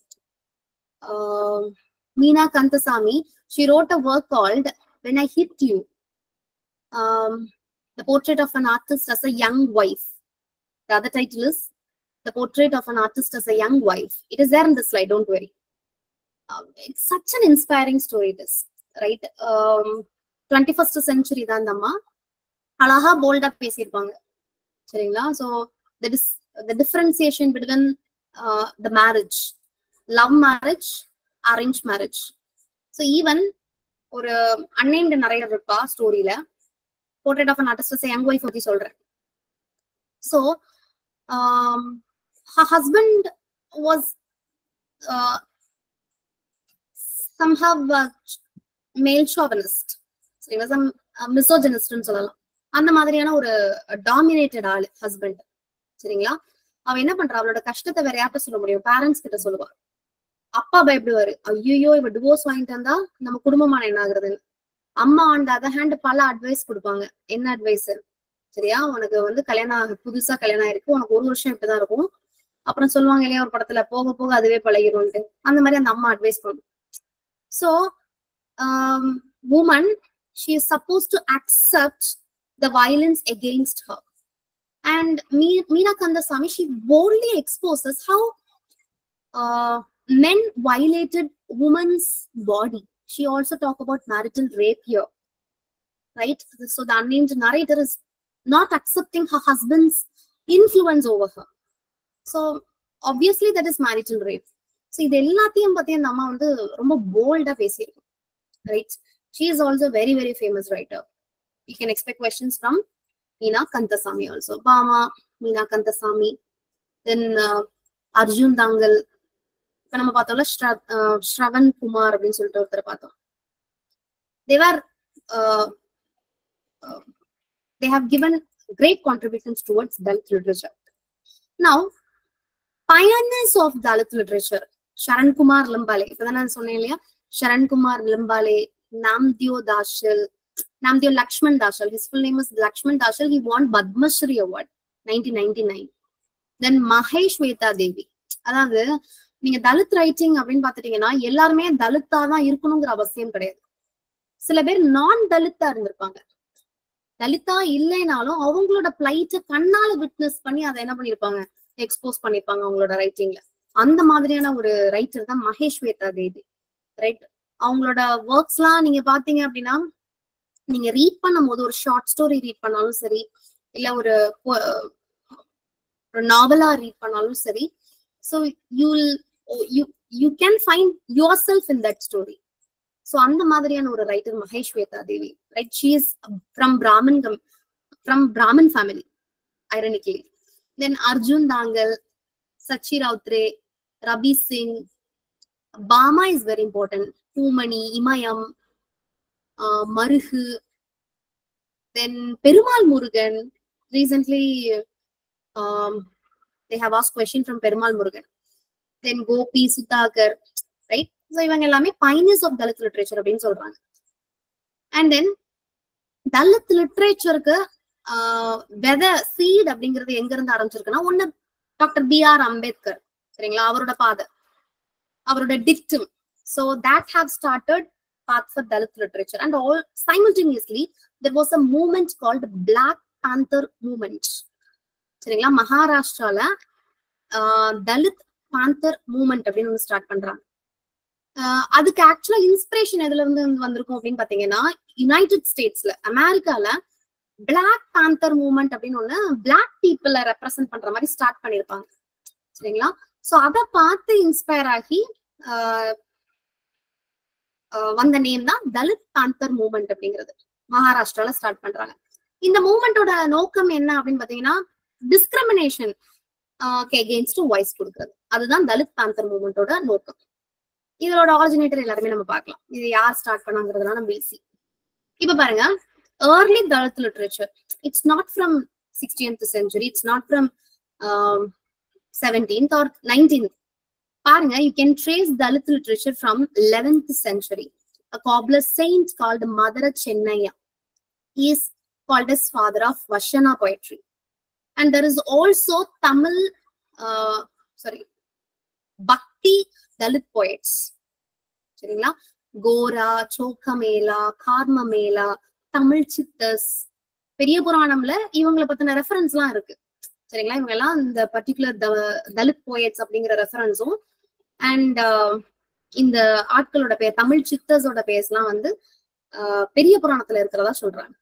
[SPEAKER 1] um, meena kantasamy she wrote a work called when i hit you um, the portrait of an artist as a young wife the other title is the portrait of an artist as a young wife it is there in the slide don't worry um, it's such an inspiring story it is right um, 21st century தான் இந்த அம்மா அழகா போல்டா பேசியிருப்பாங்க சரிங்களா so that is the differentiation between uh, the marriage love marriage arranged marriage so even ஒரு unnamed நிறைய இருக்கா ஸ்டோரியில portrait of an artist young wife பத்தி சொல்றேன் so husband was somehow male chauvinist சரிங்களா சம் மிசோஜனிஸ்ட்னு சொல்லலாம் அந்த மாதிரியான ஒரு டாமினேட்டட் ஆளு ஹஸ்பண்ட் சரிங்களா அவ என்ன பண்றா அவளோட கஷ்டத்தை வேற யார்கிட்ட சொல்ல முடியும் பேரண்ட்ஸ் கிட்ட சொல்லுவா அப்பா பயப்படுவாரு ஐயோ இவ டிவோர்ஸ் வாங்கிட்டு வந்தா நம்ம குடும்பமான என்ன ஆகுறதுன்னு அம்மா ஆன் த அதர் ஹேண்ட் பல அட்வைஸ் கொடுப்பாங்க என்ன அட்வைஸ் சரியா உனக்கு வந்து கல்யாணம் ஆகு- புதுசா கல்யாணம் ஆயிருக்கு உனக்கு ஒரு வருஷம் இப்படிதான் இருக்கும் அப்புறம் சொல்லுவாங்க இல்லையா ஒரு படத்துல போக போக அதுவே பழகிரும்ட்டு அந்த மாதிரி அந்த அம்மா அட்வைஸ் பண்ணும் so woman she is suppose to accept the violence against her and Me- Meena Kandasamy, she boldly exposes how uh, men violated women's body. She also talk about marital rape here, right? So the unnamed narrator is not accepting her husband's influence over her. So obviously that is marital rape. So இது எல்லாத்தையும் பத்தி அந்த அம்மா வந்து ரொம்ப போல்டா பேசியிருக்கோம் right she is also very very famous writer you can expect questions from Meena Kantasamy also. Bama, Meena Kantasamy. Then uh, Arjun Dangal. இப்ப நம்ம பார்த்தோம்ல ஸ்ர- uh, ஸ்ரவன் குமார் அப்படின்னு சொல்லிட்டு ஒருத்தர் பார்த்தோம் தேவர் they have given great contributions towards Dalit literature. Now, pioneers of Dalit literature, Sharan Kumar Limbale, இப்பதான் நான் சொன்னேன் இல்லையா Sharan Kumar Limbale, Namdeo Dashal, Namdeo Lakshman Dashal. His full name is Lakshman Dashal. He won Padma Shri Award 1999. Then Mahesh Veta Devi. அதாவது நீங்க Dalit writing அப்படின்னு பாத்துட்டீங்கன்னா எல்லாருமே தலித்தா தான் இருக்கணுங்கிற அவசியம் கிடையாது சில பேர் நான் தலித்தா இருந்திருப்பாங்க தலித்தா இல்லைனாலும் அவங்களோட பிளைட்ட கண்ணால விட்னஸ் பண்ணி அதை என்ன பண்ணிருப்பாங்க எக்ஸ்போஸ் பண்ணிருப்பாங்க அவங்களோட ரைட்டிங்ல அந்த மாதிரியான ஒரு ரைட்டர் தான் மகேஷ் வேதா தேவி ரைட் அவங்களோட ஒர்க்ஸ் எல்லாம் நீங்க பாத்தீங்க அப்படின்னா நீங்க ரீட் பண்ணும் போது ஒரு ஷார்ட் ஸ்டோரி ரீட் பண்ணாலும் சரி இல்ல ஒரு po- ஒரு நாவலா ரீட் பண்ணாலும் சரி so you you you can find yourself in that story so அந்த மாதிரியான ஒரு writer Mahasweta Devi right she is from Brahmin from Brahmin family ironically then Arjun Dangle Sachi Routray Rabi Singh Bama is very important Poomani Imayam uh, மருகு then Perumal Murugan recently they have asked question from Perumal Murugan then Gopi Sudhakar right so இவங்க எல்லாமே pioneers of Dalit literature அப்படின்னு சொல்றாங்க and then Dalit லிட்ரேச்சருக்கு வெத seat அப்படிங்கிறது எங்க இருந்து ஆரம்பிச்சிருக்குன்னா ஒண்ணு டாக்டர் பி ஆர் அம்பேத்கர் சரிங்களா அவரோட பாதை அவரோட dictum so that have started path for Dalit literature. And all simultaneously, there was a movement called Black Panther movement. சரிங்களா மகாராஷ்டிரால ஆஹ், தலித் பாந்தர் மூமெண்ட் அப்படின்னு ஒன்று ஸ்டார்ட் பண்றாங்க ஆஹ், அதுக்கு ஆக்சுவலா இன்ஸ்பிரேஷன் எதுல இருந்து வந்து வந்திருக்கும் அப்படின்னு பாத்தீங்கன்னா யுனைடெட் ஸ்டேட்ஸ்ல அமெரிக்கால பிளாக் பாந்தர் மூமெண்ட் அப்படின்னு ஒண்ணு பிளாக் பீப்புள ரெப்ரசென்ட் பண்ற மாதிரி ஸ்டார்ட் பண்ணிருப்பாங்க சரிங்களா சோ அதை பார்த்து இன்ஸ்பயர் ஆகி ஆஹ், ஆஹ் வந்த நேம் தான் தலித் பாந்தர் மூமெண்ட் அப்படிங்கிறது மகாராஷ்டிரால ஸ்டார்ட் பண்றாங்க இந்த மூமெண்டோட நோக்கம் என்ன அப்படின்னு பாத்தீங்கன்னா டிஸ்கிரிமினேஷன் எகெயின்ஸ்ட் வாய்ஸ் கொடுக்கறது அதுதான் தலித் பாந்தர் மூமெண்டோட நோக்கம் இதோட ஆரிஜினேட்டர் எல்லாருமே நம்ம பார்க்கலாம் இது யார் ஸ்டார்ட் பண்ணாங்கிறதுலாம் நம்ம ஈஸி இப்ப பாருங்க early Dalit literature it's not from sixteenth century it's not from seventeenth or nineteenth பாருங்க you can trace Dalit literature from eleventh century a cobbler saint called Madara Chennaya. He is called as father of Vashana poetry. And there is also Tamil, uh, sorry, Bhakti Dalit poets. சரிங்களா கோரா சோக்கமேலா கார்மமேலா தமிழ் சித்தஸ் பெரிய புராணம்ல இவங்களை பத்தின reference எல்லாம் இருக்கு சரிங்களா இவங்க எல்லாம் இந்த பர்டிகுலர் தலித் போயட்ஸ் அப்படிங்கிற ரெஃபரன்ஸும் அண்ட் இந்த ஆட்களோட பேர் தமிழ் சித்தர்ஸோட பேர்ஸ்லாம் வந்து ஆஹ் பெரிய புராணத்துல இருக்கிறதா சொல்றாங்க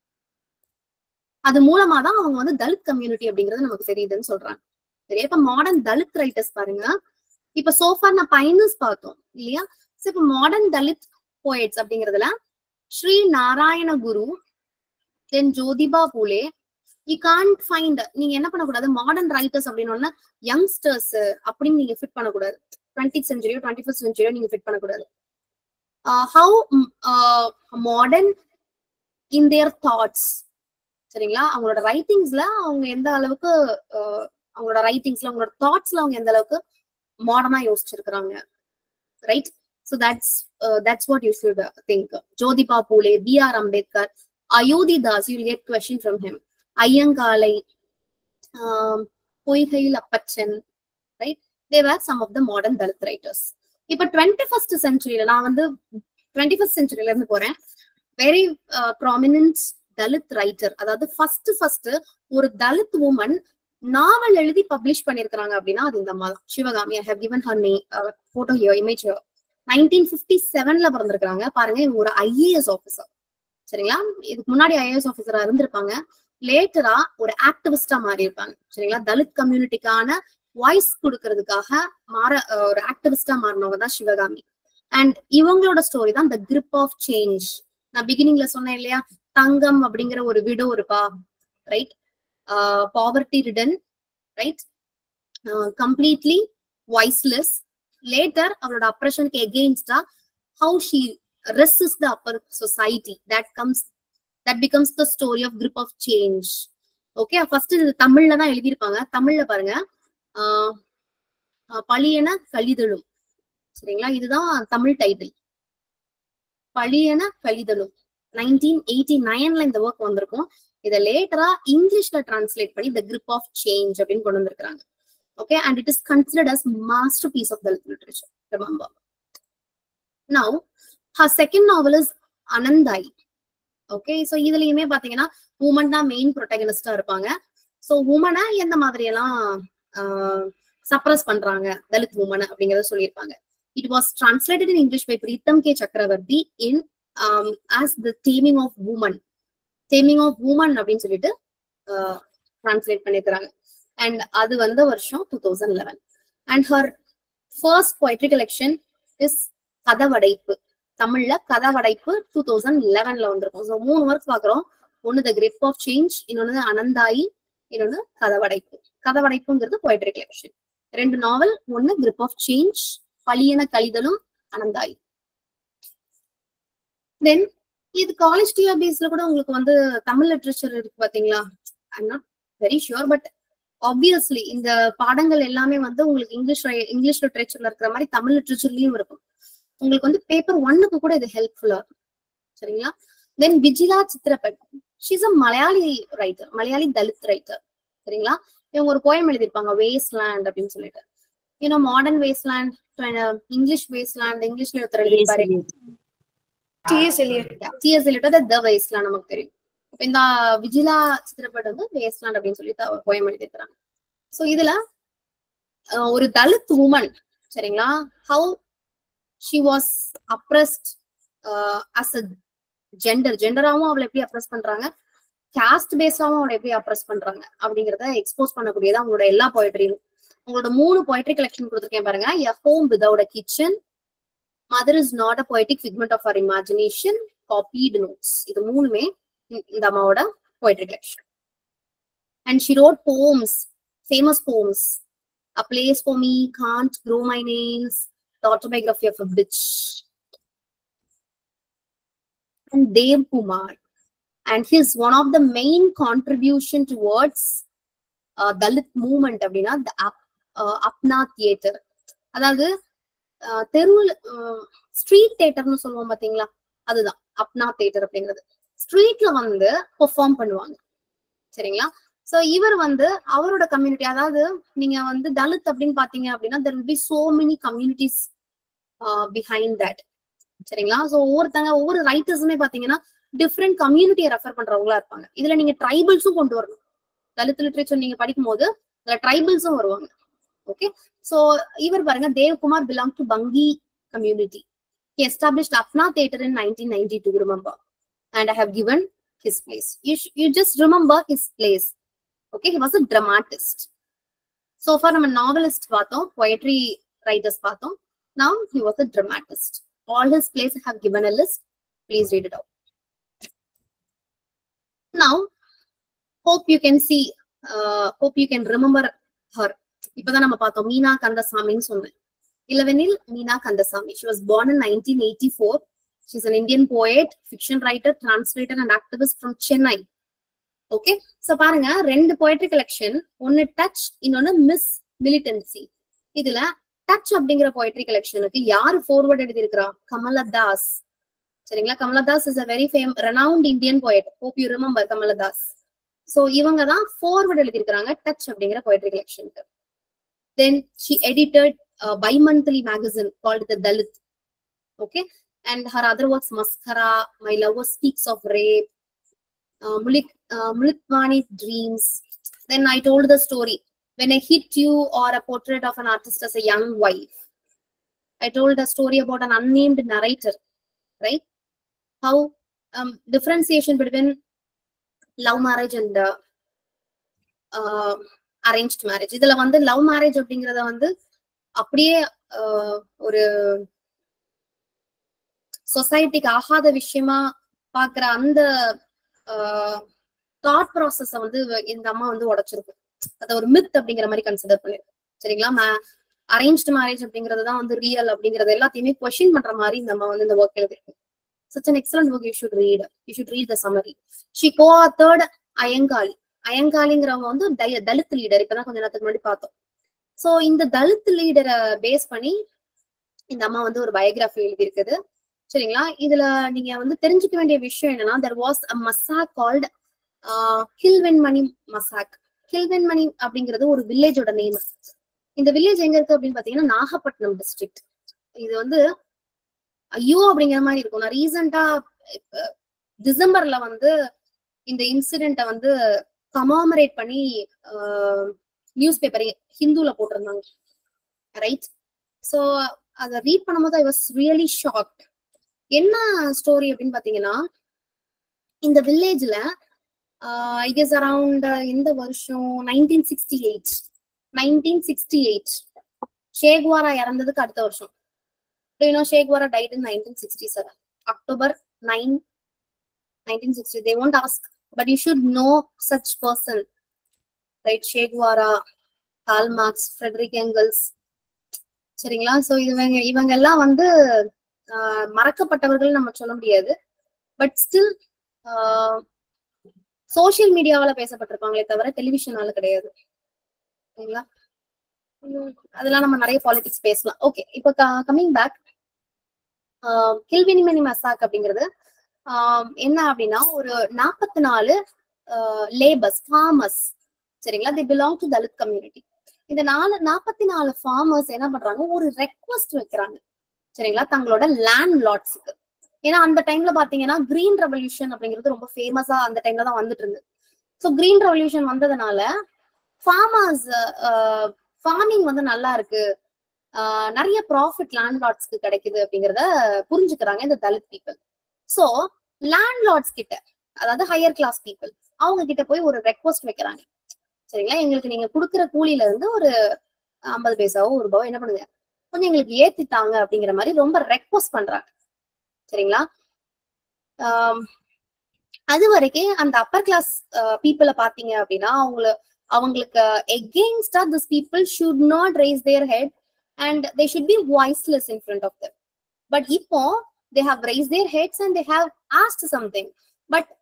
[SPEAKER 1] அது மூலமா தான் அவங்க வந்து தலித் கம்யூனிட்டி அப்படிங்கிறது நமக்கு தெரியுதுன்னு சொல்றாங்க சரியா இப்ப மாடர்ன் தலித் ரைட்டர்ஸ் பாருங்க இப்ப சோஃபார் நான் பைனஸ் பார்த்தோம் இல்லையா சோ இப்ப மாடர்ன் தலித் போயட்ஸ் அப்படிங்கிறதுல Sri Narayana Guru then Jyotiba Phule you can't find நீங்க என்ன பண்ணக்கூடாது மாடர்ன் ரைட்டர்ஸ் அப்படின்னு யங்ஸ்டர்ஸ் அப்படின்னு நீங்க ஃபிட் பண்ணக்கூடாது டுவெண்ட்டி செஞ்சுரியோ டுவெண்ட்டி ஃபர்ஸ்ட் செஞ்சுரியோ நீங்க ஃபிட் பண்ணக்கூடாது how modern in their thoughts சரிங்களா அவங்களோட ரைட்டிங்ஸ்ல அவங்க எந்த அளவுக்கு uh, அவங்களோட ரைட்டிங்ஸ்ல அவங்களோட தாட்ஸ்ல அவங்க எந்த அளவுக்கு மாடர்னா யோசிச்சிருக்கிறாங்க right so that's that's what you should think Jyotiba Phule B R Ambedkar Ayothee Dass you get question from him Ayyankali ஆம், Poikayil Appachan right they are some of the modern Dalit writers இப்ப டுவெண்ட்டி ஃபர்ஸ்ட் சென்ச்சுரியில நான் வந்து டுவெண்ட்டி ஃபர்ஸ்ட் சென்ச்சுரியில இருந்து போறேன் வெரி ப்ராமினன்ட் தலித் ரைட்டர் அதாவது ஃபர்ஸ்ட் ஃபர்ஸ்ட் ஒரு தலித் உமன் நாவல் எழுதி பப்ளிஷ் பண்ணிருக்காங்க அப்படின்னா அது இந்த அம்மா தான் Sivakami I have given her name photo image nineteen fifty செவன்ல பிறந்திருக்காங்க பாருங்க இவங்க ஒரு ஐஏஎஸ் ஆஃபீஸர் சரிங்களா இதுக்கு முன்னாடி ஐஏஎஸ் ஆஃபீஸரா இருந்திருப்பாங்க லேட்டரா ஒரு ஆக்டிவிஸ்டா மாறி இருப்பாங்க சரிங்களா தலித் கம்யூனிட்டிக்கான வாய்ஸ் கொடுக்கறதுக்காக மாற அஹ், ஒரு ஆக்டிவிஸ்டா மாறினவங்க தான் சிவகாமி அண்ட் இவங்களோட ஸ்டோரி தான் த கிரிப் ஆஃப் சேஞ்ச் நான் பிகினிங்ல சொன்னேன் இல்லையா தங்கம் அப்படிங்கிற ஒரு விடோ இருப்பா right poverty ridden right completely voiceless later அவளோட அப்ரஷனுக்கு எகெயின்ஸ்டா how she resists the upper society that comes that becomes the story of grip of change okay first இது தமிழ்ல தான் எழுதியிருப்பாங்க தமிழ்ல பாருங்க ஆஹ் ஆஹ் பழியென கழிதலும் சரிங்களா இதுதான் தமிழ் டைட்டில் பழியென கழிதலும் நைன்டீன் எயிட்டி நைன்ல இந்த ஒர்க் வந்திருக்கும் இதை லேட்டரா இங்கிலீஷ்ல டிரான்ஸ்லேட் பண்ணி த கிரிப் ஆஃப் சேஞ்ச் அப்படின்னு கொண்டு வந்திருக்காங்க okay and it is considered as masterpiece of Dalit literature remember now her second novel is Anandhayi okay so இதுலயுமே பாத்தீங்கன்னா உமன் தான் மெயின் ப்ரொட்டகனிஸ்டா இருப்பாங்க ஸோ உமனை எந்த மாதிரி எல்லாம் சப்ரஸ் பண்றாங்க தலித் உமன் அப்படிங்கறத சொல்லியிருப்பாங்க it was translated in English by Pritham K Chakravarthy in as the taming of woman taming of woman அப்படின்னு சொல்லிட்டு டிரான்ஸ்லேட் பண்ணிருக்கிறாங்க அண்ட் அது வந்த வருஷம் two thousand eleven and her first poetry collection is Kathavadaippu தமிழ்ல கதவடைப்பு டூ தௌசண்ட் லெவன்ல வந்திருக்கும் ஸோ மூணு ஒர்க் பாக்குறோம் ஒன்னு த கிரிப் ஆஃப் சேஞ்ச் இன்னொன்னு அனந்தாயி இன்னொன்னு கதவடைப்பு கதவடைப்புங்கிறது பொய்ட்ரி கலெக்ஷன் ரெண்டு நாவல் ஒன்னு கிரிப் ஆஃப் சேஞ்ச் பழியன கழிதலும் அனந்தாயி தென் இது காலேஜ் டிஆர்பிஎஸ்ல கூட உங்களுக்கு வந்து தமிழ் லிட்ரேச்சர் இருக்கு பாத்தீங்களா I'm not very sure but obviously இந்த பாடங்கள் எல்லாமே வந்து உங்களுக்கு இங்கிலீஷ் இங்கிலீஷ் லிட்ரேச்சர்ல இருக்கிற மாதிரி தமிழ் லிட்ரேச்சர்லயும் இருக்கும் உங்களுக்கு வந்து பேப்பர் ஒன்னுக்கு கூட இது ஹெல்ப்ஃபுல்லா இருக்கும் சரிங்களா then Vijila Chirappad she's a Malayali writer Malayali Dalit writer சரிங்களா இவங்க ஒரு போயம் எழுதியிருப்பாங்க வேஸ்ட்லேண்ட் அப்படின்னு சொல்லிட்டு you know modern wasteland English wasteland இங்கிலீஷ்ல ஒருத்தர் எழுதியிருப்பாரு
[SPEAKER 4] டிஎஸ் எலியட்
[SPEAKER 1] டிஎஸ் எலிட்டோட த வேஸ்ட்லேண்ட் நமக்கு தெரியும் இப்ப இந்த விஜிலா சித்திரப்பட் வந்து வேஸ்ட்லேண்ட் அப்படின்னு சொல்லி போயம் எழுதியிருக்கிறாங்க ஸோ இதுல அஹ், ஒரு தலித் உமன் சரிங்களா how she was oppressed as a gender ஜெண்டராவும் அவளை எப்படி அப்ரஸ் பண்றாங்க காஸ்ட் பேஸ்டாவும் அவளை எப்படி அப்ரஸ் பண்றாங்க அப்படிங்கறத எக்ஸ்போஸ் பண்ணக்கூடியது அவங்களோட எல்லா போய்ட்ரியும் உங்களோட மூணு போய்ட்ரி கலெக்ஷன் கொடுத்துருக்கேன் பாருங்க a home without a kitchen mother is not a poetic figment of our imagination காப்பீடு நோட்ஸ் இது மூணுமே இந்த- இந்த அம்மாவோட poetry collection and she wrote poems famous poems a place for me can't grow my nails the autobiography of a bridge and Dev Kumar and his one of the main contribution towards Dalit movement அப்படின்னா the Apna theatre அதாவது அஹ், தெருவுல street தியேட்டர்னு சொல்லுவோம் பாத்தீங்களா அதுதான் அப்னா theatre அப்படிங்கிறது ஸ்ட்ரீட்ல வந்து perform பண்ணுவாங்க சரிங்களா சோ இவர் வந்து அவரோட கம்யூனிட்டி அதாவது நீங்க வந்து தலித் அப்படின்னு பாத்தீங்க அப்படின்னா there will be so many communities behind that சரிங்களா சோ ஒவ்வொருத்தங்க ஒவ்வொரு ரைட்டர்ஸுமே பாத்தீங்கன்னா டிஃப்ரெண்ட் கம்யூனிட்டியை ரெஃபர் பண்றவங்களா இருப்பாங்க இதுல நீங்க ட்ரைபிள்ஸும் கொண்டு வரணும் தலித் லிட்ரேச்சர் நீங்க படிக்கும் போது அதுல ட்ரைபிள்ஸும் வருவாங்க ஓகே சோ இவர் பாருங்க தேவ்குமார் பிலாங் டு பங்கி community he established apna theater in 1992 remember and i have given his place you, sh- you just remember his place okay he was a dramatist so far நம்ம novelist பார்த்தோம் poetry writers பார்த்தோம் now he was a dramatist all his plays I have given a list please read it out now hope you can see uh, hope you can remember her இப்பதான் நம்ம பார்த்தோம் மீனா கந்தசாமின்னு சொன்னேன் Ilavenil Meena Kandasamy she was born in 1984 she's an indian poet fiction writer translator and activist from chennai okay so பாருங்க ரெண்டு poetry collection ஒன்னு touch இன்னொன்னு miss militancy இதுல டச் அப்படிங்கிற poetry collectionக்கு யாரு forward எழுதியிருக்கிறா கமலதாஸ் சரிங்களா Kamala Das is a very fame renowned indian poet hope you remember Kamala Das so இவங்க தான் forward எழுதியிருக்கிறாங்க டச் அப்படிங்கிற poetry collectionக்கு then she edited a bi-monthly magazine called the Dalit. Okay, and her other works, Mascara, My Lover Speaks of Rape, uh, Mulik, uh, Mulitvani Dreams. Then I told the story when I hit you, or a portrait of an artist as a young wife. I told a story about an unnamed narrator, right? How um, differentiation between love marriage and uh, uh, arranged marriage இதுல வந்து love marriage அப்படிங்கறத வந்து அப்படியே ஆஹ், ஒரு சொசைட்டிக்கு ஆகாத விஷயமா பாக்குற அந்த தாட் ப்ராசஸ வந்து இவ- இந்த அம்மா வந்து உடைச்சிருக்கு அத ஒரு மித் அப்படிங்கிற மாதிரி கன்சிடர் பண்ணிருக்கு சரிங்களா அரேஞ்ச்டு மேரேஜ் அப்படிங்கறது தான் வந்து ரியல் அப்படிங்கறது எல்லாத்தையுமே கொஸ்டின் பண்ற மாதிரி இந்த அம்மா வந்து இந்த ஒர்க் எழுதிருக்கு such an excellent book you should read you should read the summary she co-authored அயங்காளி அயங்காளிங்கிறவங்க வந்து தை- தலித் லீடர் இப்பதான் கொஞ்ச நேரத்துக்கு முன்னாடி பார்த்தோம் சோ இந்த தலித் லீடரை பேஸ் பண்ணி இந்த அம்மா வந்து ஒரு பயோகிராஃபி எழுதியிருக்குது சரிங்களா இதுல நீங்க வந்து தெரிஞ்சுக்க வேண்டிய விஷயம் என்னன்னா there was a massacre called Kilvenmani massacre Kilvenmani அப்படிங்கிறது ஒரு வில்லேஜோட நேம் இந்த வில்லேஜ் எங்க இருக்கு அப்படின்னு பாத்தீங்கன்னா நாகப்பட்டினம் டிஸ்ட்ரிக்ட் இது வந்து ஐயோ அப்படிங்கிற மாதிரி இருக்கும் நான் ரீசெண்டா டிசம்பர்ல வந்து இந்த இன்சிடென்ட்டை வந்து கமாமரேட் பண்ணி நியூஸ் பேப்பர் ஹிந்துல போட்டிருந்தாங்க ரைட் ஸோ அதை ரீட் பண்ணும்போது ஐ வாஸ் ரியலி ஷாக்ட் என்ன ஸ்டோரி அப்படின்னு பாத்தீங்கன்னா இந்த வில்லேஜ்ல ஐ கெஸ் அரவுண்ட் இந்த வருஷம் nineteen sixty eight nineteen sixty eight Che Guevara இறந்ததுக்கு அடுத்த வருஷம் you know Sheikhwara died in 1967 October 9 1960 they won't ask but you should know such person right Sheikhwara Karl Marx Frederick Engels சரிங்களா so இவங்க இவங்க எல்லாம் வந்து ஆஹ், மறக்கப்பட்டவர்கள் நம்ம சொல்ல முடியாது பட் ஸ்டில் சோசியல் மீடியாவால பேசப்பட்டிருப்பாங்களே தவிர டெலிவிஷனால கிடையாது சரிங்களா உம், அதெல்லாம் நம்ம நிறைய பாலிடிக்ஸ் பேசலாம் ஓகே இப்போ கம்மிங் பேக் கில்வினிமணி மசாக் அப்படிங்கிறது ஆஹ் என்ன அப்படின்னா ஒரு நாற்பத்தி நாலு லேபர்ஸ் ஃபார்மர்ஸ் சரிங்களா the belong to Dalit community இந்த நாலு நாற்பத்தி நாலு ஃபார்மர்ஸ் என்ன பண்றாங்க ஒரு ரெக்வஸ்ட் வைக்கிறாங்க சரிங்களா தங்களோட லேண்ட் லாட்ஸுக்கு ஏன்னா அந்த டைம்ல பாத்தீங்கன்னா கிரீன் ரெவல்யூஷன் அப்படிங்கிறது ரொம்ப ஃபேமஸா அந்த டைம்ல தான் வந்துட்டு இருந்தது ஸோ கிரீன் ரெவல்யூஷன் வந்ததுனால ஃபார்மர்ஸ் ஃபார்மிங் வந்து நல்லா இருக்கு ஆஹ் நிறைய ப்ராஃபிட் லேண்ட் லாட்ஸ்க்கு கிடைக்குது அப்படிங்கறத புரிஞ்சுக்கிறாங்க இந்த Dalit people so landlords கிட்ட அதாவது ஹையர் கிளாஸ் பீப்புள் அவங்க கிட்ட போய் ஒரு ரெக்வஸ்ட் வைக்கிறாங்க சரிங்களா எங்களுக்கு நீங்க கொடுக்குற கூலியில இருந்து ஒரு ஐம்பது பைசாவோ ஒரு ரூபாவோ என்ன பண்ணுங்க கொஞ்சம் எங்களுக்கு ஏத்தித்தாங்க அப்படிங்கிற மாதிரி ரொம்ப ரெக்வஸ்ட் பண்றாங்க சரிங்களா ஆம், அது வரைக்கும் அந்த அப்பர் கிளாஸ் பீப்புளை பாத்தீங்க அப்படின்னா அவங்கள அவங்களுக்கு எகெயின்ஸ்டா this people should not raise their head and they should be voiceless in front of them. But இப்போ they have raised their heads and they have asked something. But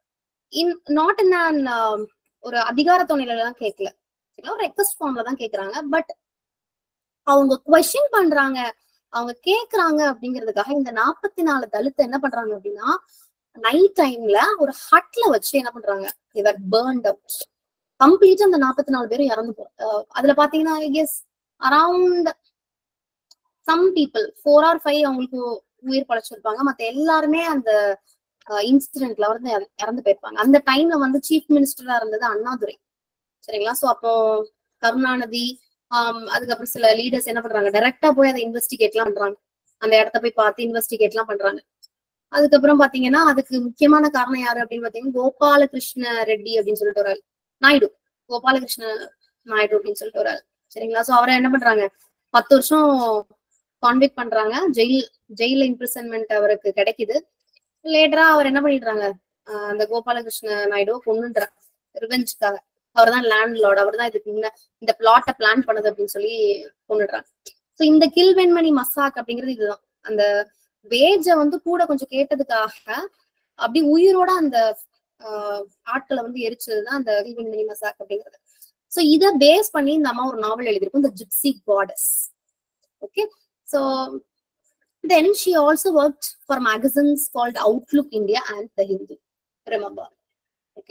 [SPEAKER 1] in not in ஒரு அதிகார துணையில எல்லாம் கேட்கல சரிங்களா? ஒரு request ஃபார்ம்ல தான் கேக்குறாங்க பட் அவங்க கொஸ்டின் பண்றாங்க அவங்க கேக்குறாங்க அப்படிங்கிறதுக்காக இந்த நாற்பத்தி நாலு தலித்து என்ன பண்றாங்க அப்படின்னா நைட் டைம்ல ஒரு ஹட்ல வச்சு என்ன பண்றாங்க இவர் பேர்ன்ட் அவுட் கம்ப்ளீட்டா அந்த நாற்பத்தி நாலு பேரும் இறந்து போ அஹ் அதுல பாத்தீங்கன்னா I guess around some people four or five அவங்களுக்கு உயிர் பழைச்சிருப்பாங்க மத்த எல்லாருமே அந்த இன்சிடென்ட்ல வந்து இற- இறந்து போயிருப்பாங்க அந்த டைம்ல வந்து சீஃப் மினிஸ்டரா இருந்தது அண்ணாதுரை சரிங்களா சோ அப்போ கருணாநிதி ஆம், அதுக்கப்புறம் சில லீடர்ஸ் என்ன பண்றாங்க டைரக்டா போய் அதை இன்வெஸ்டிகேட்லாம் பண்றாங்க அந்த இடத்த போய் பார்த்து இன்வெஸ்டிகேட்லாம் பண்றாங்க அதுக்கப்புறம் பாத்தீங்கன்னா அதுக்கு முக்கியமான காரணம் யாரு அப்படின்னு பாத்தீங்கன்னா கோபாலகிருஷ்ண ரெட்டி அப்படின்னு சொல்லிட்டு ஒரு ஆள் நாயுடு கோபாலகிருஷ்ண நாயுடு அப்படின்னு சொல்லிட்டு ஒரு ஆள் சரிங்களா சோ அவரை என்ன பண்றாங்க பத்து வருஷம் கான்விக் பண்றாங்க ஜெயில் ஜெயில இம்ப்ரிசன்மெண்ட் அவருக்கு கிடைக்குது லேட்டரா அவர் என்ன பண்ணிடுறாங்க ஆஹ் அந்த கோபாலகிருஷ்ண நாயுடு கொண்டுன்றார் ரிவெஞ்சுக்காக அவர் தான் லேண்ட் லார்ட் அவர் தான் இதுக்கு முன்ன இந்த பிளாட்டை பிளான் பண்ணது அப்படின்னு சொல்லி கொண்டுடுறாங்க சோ இந்த கில் வெண்மணி மசாக் அப்படிங்கிறது இதுதான் அந்த வேஜ வந்து கூட கொஞ்சம் கேட்டதுக்காக அப்படி உயிரோட அந்த ஆஹ் ஆட்களை வந்து எரிச்சதுதான் அந்த கில் வெண்மணி மசாக் அப்படிங்கிறது சோ இத பேஸ் பண்ணி இந்த அம்மா ஒரு நாவல் எழுதியிருக்கும் இந்த gypsy goddess okay so then she also worked for magazines called Outlook India and The Hindu. Remember. Okay.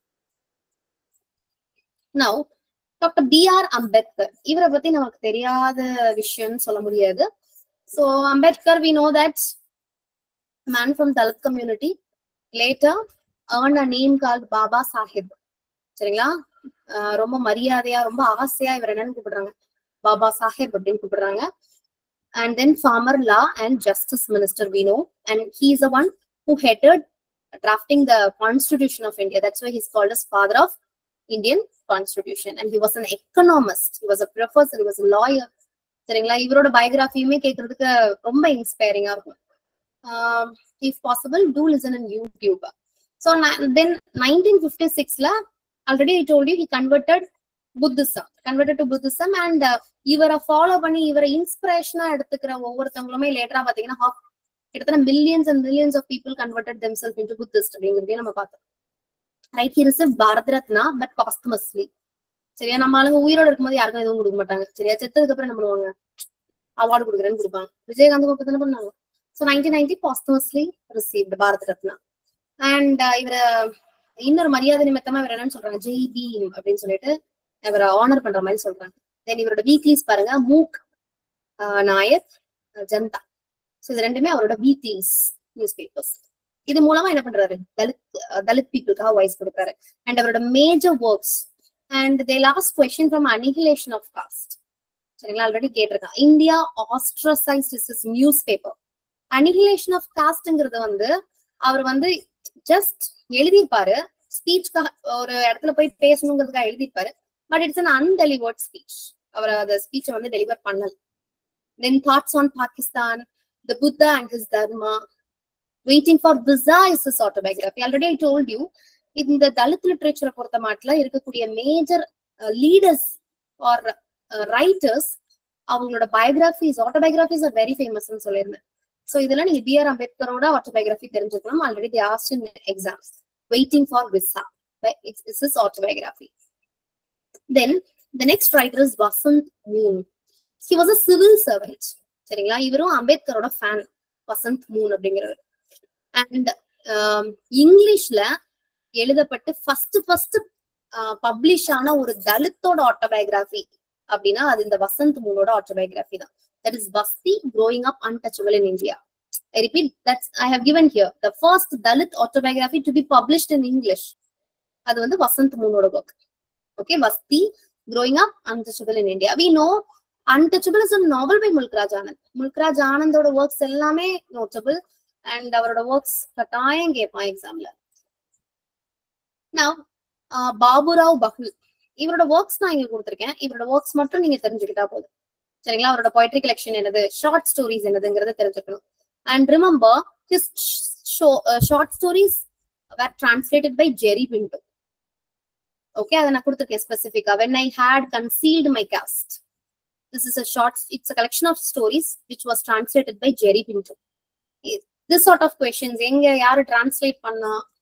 [SPEAKER 1] Now, doctor B R Ambedkar இவரை பத்தி நமக்கு தெரியாத விஷயம்னு சொல்ல முடியாது so Ambedkar we know that man from Dalit community later earn a name call Baba Sahib சரிங்களா ah ரொம்ப மரியாதையா ரொம்ப ஆசையா இவர் என்னன்னு கூப்பிடுறாங்க பாபா சாஹிப் அப்படின்னு கூப்பிடுறாங்க and then farmer law and justice minister we know and he is the one who headed drafting the constitution of india that's why he's called as father of indian constitution and he was an economist he was a professor he was a lawyer சரிங்களா இவரோட பயோகிராஃபியுமே கேட்கறதுக்கு ரொம்ப இன்ஸ்பைரிங்கா இருக்கும் if possible to listen in YouTube so then nineteen fifty சிக்ஸ்ல already I told you he converted Buddhism converted to Buddhism and இவரை follow பண்ணி இவரை இன்ஸ்பிரேஷனா எடுத்துக்கிற ஒவ்வொருத்தவங்களுமே லேட்டரா பாத்தீங்கன்னா half- கிட்டத்தட்ட millions and millions of people converted themself into Buddhist அப்படிங்கிறதையும் நம்ம பார்த்தோம் right he receive Bharat Ratna but posthumously சரியா நம்ம ஆளுங்க உயிரோட இருக்கும்போது யாருக்கும் எதுவும் கொடுக்க மாட்டாங்க சரியா செத்ததுக்கு அப்புறம் என்ன பண்ணுவாங்க அவார்டு கொடுக்குறேன்னு கொடுப்பாங்க விஜயகாந்த் அப்படி தானே பண்ணாங்க so nineteen ninety posthumously received Bharat Ratna and இவர இன்னொரு மரியாதை நிமித்தமா இவர் என்னன்னு சொல்றாங்க ஜெய் பீம் அப்படின்னு சொல்லிட்டு இவரை ஆனர் பண்ற மாதிரி சொல்றாங்க தென் இவரோட வீக்லிஸ் பாருங்க Mook ah Nayak ah Janata so இது ரெண்டுமே அவரோட வீக்லிஸ் நியூஸ் பேப்பர்ஸ் இது மூலமா என்ன பண்றாரு தலித் அஹ் தலித் பீப்புளுக்காக வாய்ஸ் கொடுக்குறாரு அண்ட் அவரோட major works and they last question from annihilation of caste சரிங்களா ஆல்ரெடி கேட்டிருக்கான் India ostracised is news paper annihilation of காஸ்ட்ங்கிறது வந்து அவர் வந்து ஜஸ்ட் எழுதியிருப்பாரு ஸ்பீச்க்காக ஒரு இடத்துல போய் பேசணுங்கிறதுக்காக எழுதியிருப்பாரு but it's an undelivered speech அவர் அந்த ஸ்பீச்சை வந்து டெலிவர் பண்ணல then thoughts on Pakistan the Buddha and his dharma waiting for visa is is autobiography already I told you இந்த தலித் லிட்ரேச்சரை பொறுத்த மாட்டில் இருக்கக்கூடிய மேஜர் லீடர்ஸ் ஆர் ரைட்டர்ஸ் அவங்களோட பயோகிராஃபிஸ் ஆட்டோபயோகிராஃபிஸ் ஆர் வெரி ஃபேமஸ்னு சொல்லியிருந்தேன் ஸோ இதெல்லாம் நீங்க பி ஆர் அம்பேத்கரோட ஆட்டோபயோகிராஃபி தெரிஞ்சுக்கணும் already they asked in exams waiting for visa it's is autobiography then the next writer is Vasant Moon he was a civil servant சரிங்களா இவரும் அம்பேத்கரோட ஃபேன் வசந்த் மூன் அப்படிங்கிறவர் அண்ட் இங்கிலீஷ்ல எழுதப்பட்டு ஃபர்ஸ்ட் ஃபர்ஸ்ட் பப்ளிஷ் ஆன ஒரு தலித்தோட ஆட்டோபயோகிராஃபி அப்படின்னா அது இந்த வசந்த் மூனோட ஆட்டோபயோகிராஃபி தான் that is Basti growing up untouchable in India. I repeat, that's I have given here the first Dalit autobiography to be published in English. அது வந்து வசந்த் மூனோட book okay Vasti growing up untouchable in India. We know untouchable is a novel by Mulk Raj Anand Mulk Raj ஆனந்தோட works எல்லாமே notable and அவரோட works கட்டாயம் கேட்பான் எக்ஸாம்ல நான் பாபுராவ் பஹுல் இவரோட ஒர்க்ஸ் நான் இங்க கொடுத்துருக்கேன் இவரோட ஒர்க்ஸ் மட்டும் நீங்க தெரிஞ்சுக்கிட்டா போதும் சரிங்களா அவரோட poetry கலெக்ஷன் என்னது ஷார்ட் ஸ்டோரிஸ் என்னதுங்கிறத தெரிஞ்சுக்கணும் and remember his short stories were translated by Jerry Pinto okay அதை நான் கொடுத்துருக்கேன் ஸ்பெசிஃபிக்கா when I had concealed my caste this is a short it's a collection of stories which was translated by Jerry Pinto this sort of questions எங்க யாரு translate பண்ணா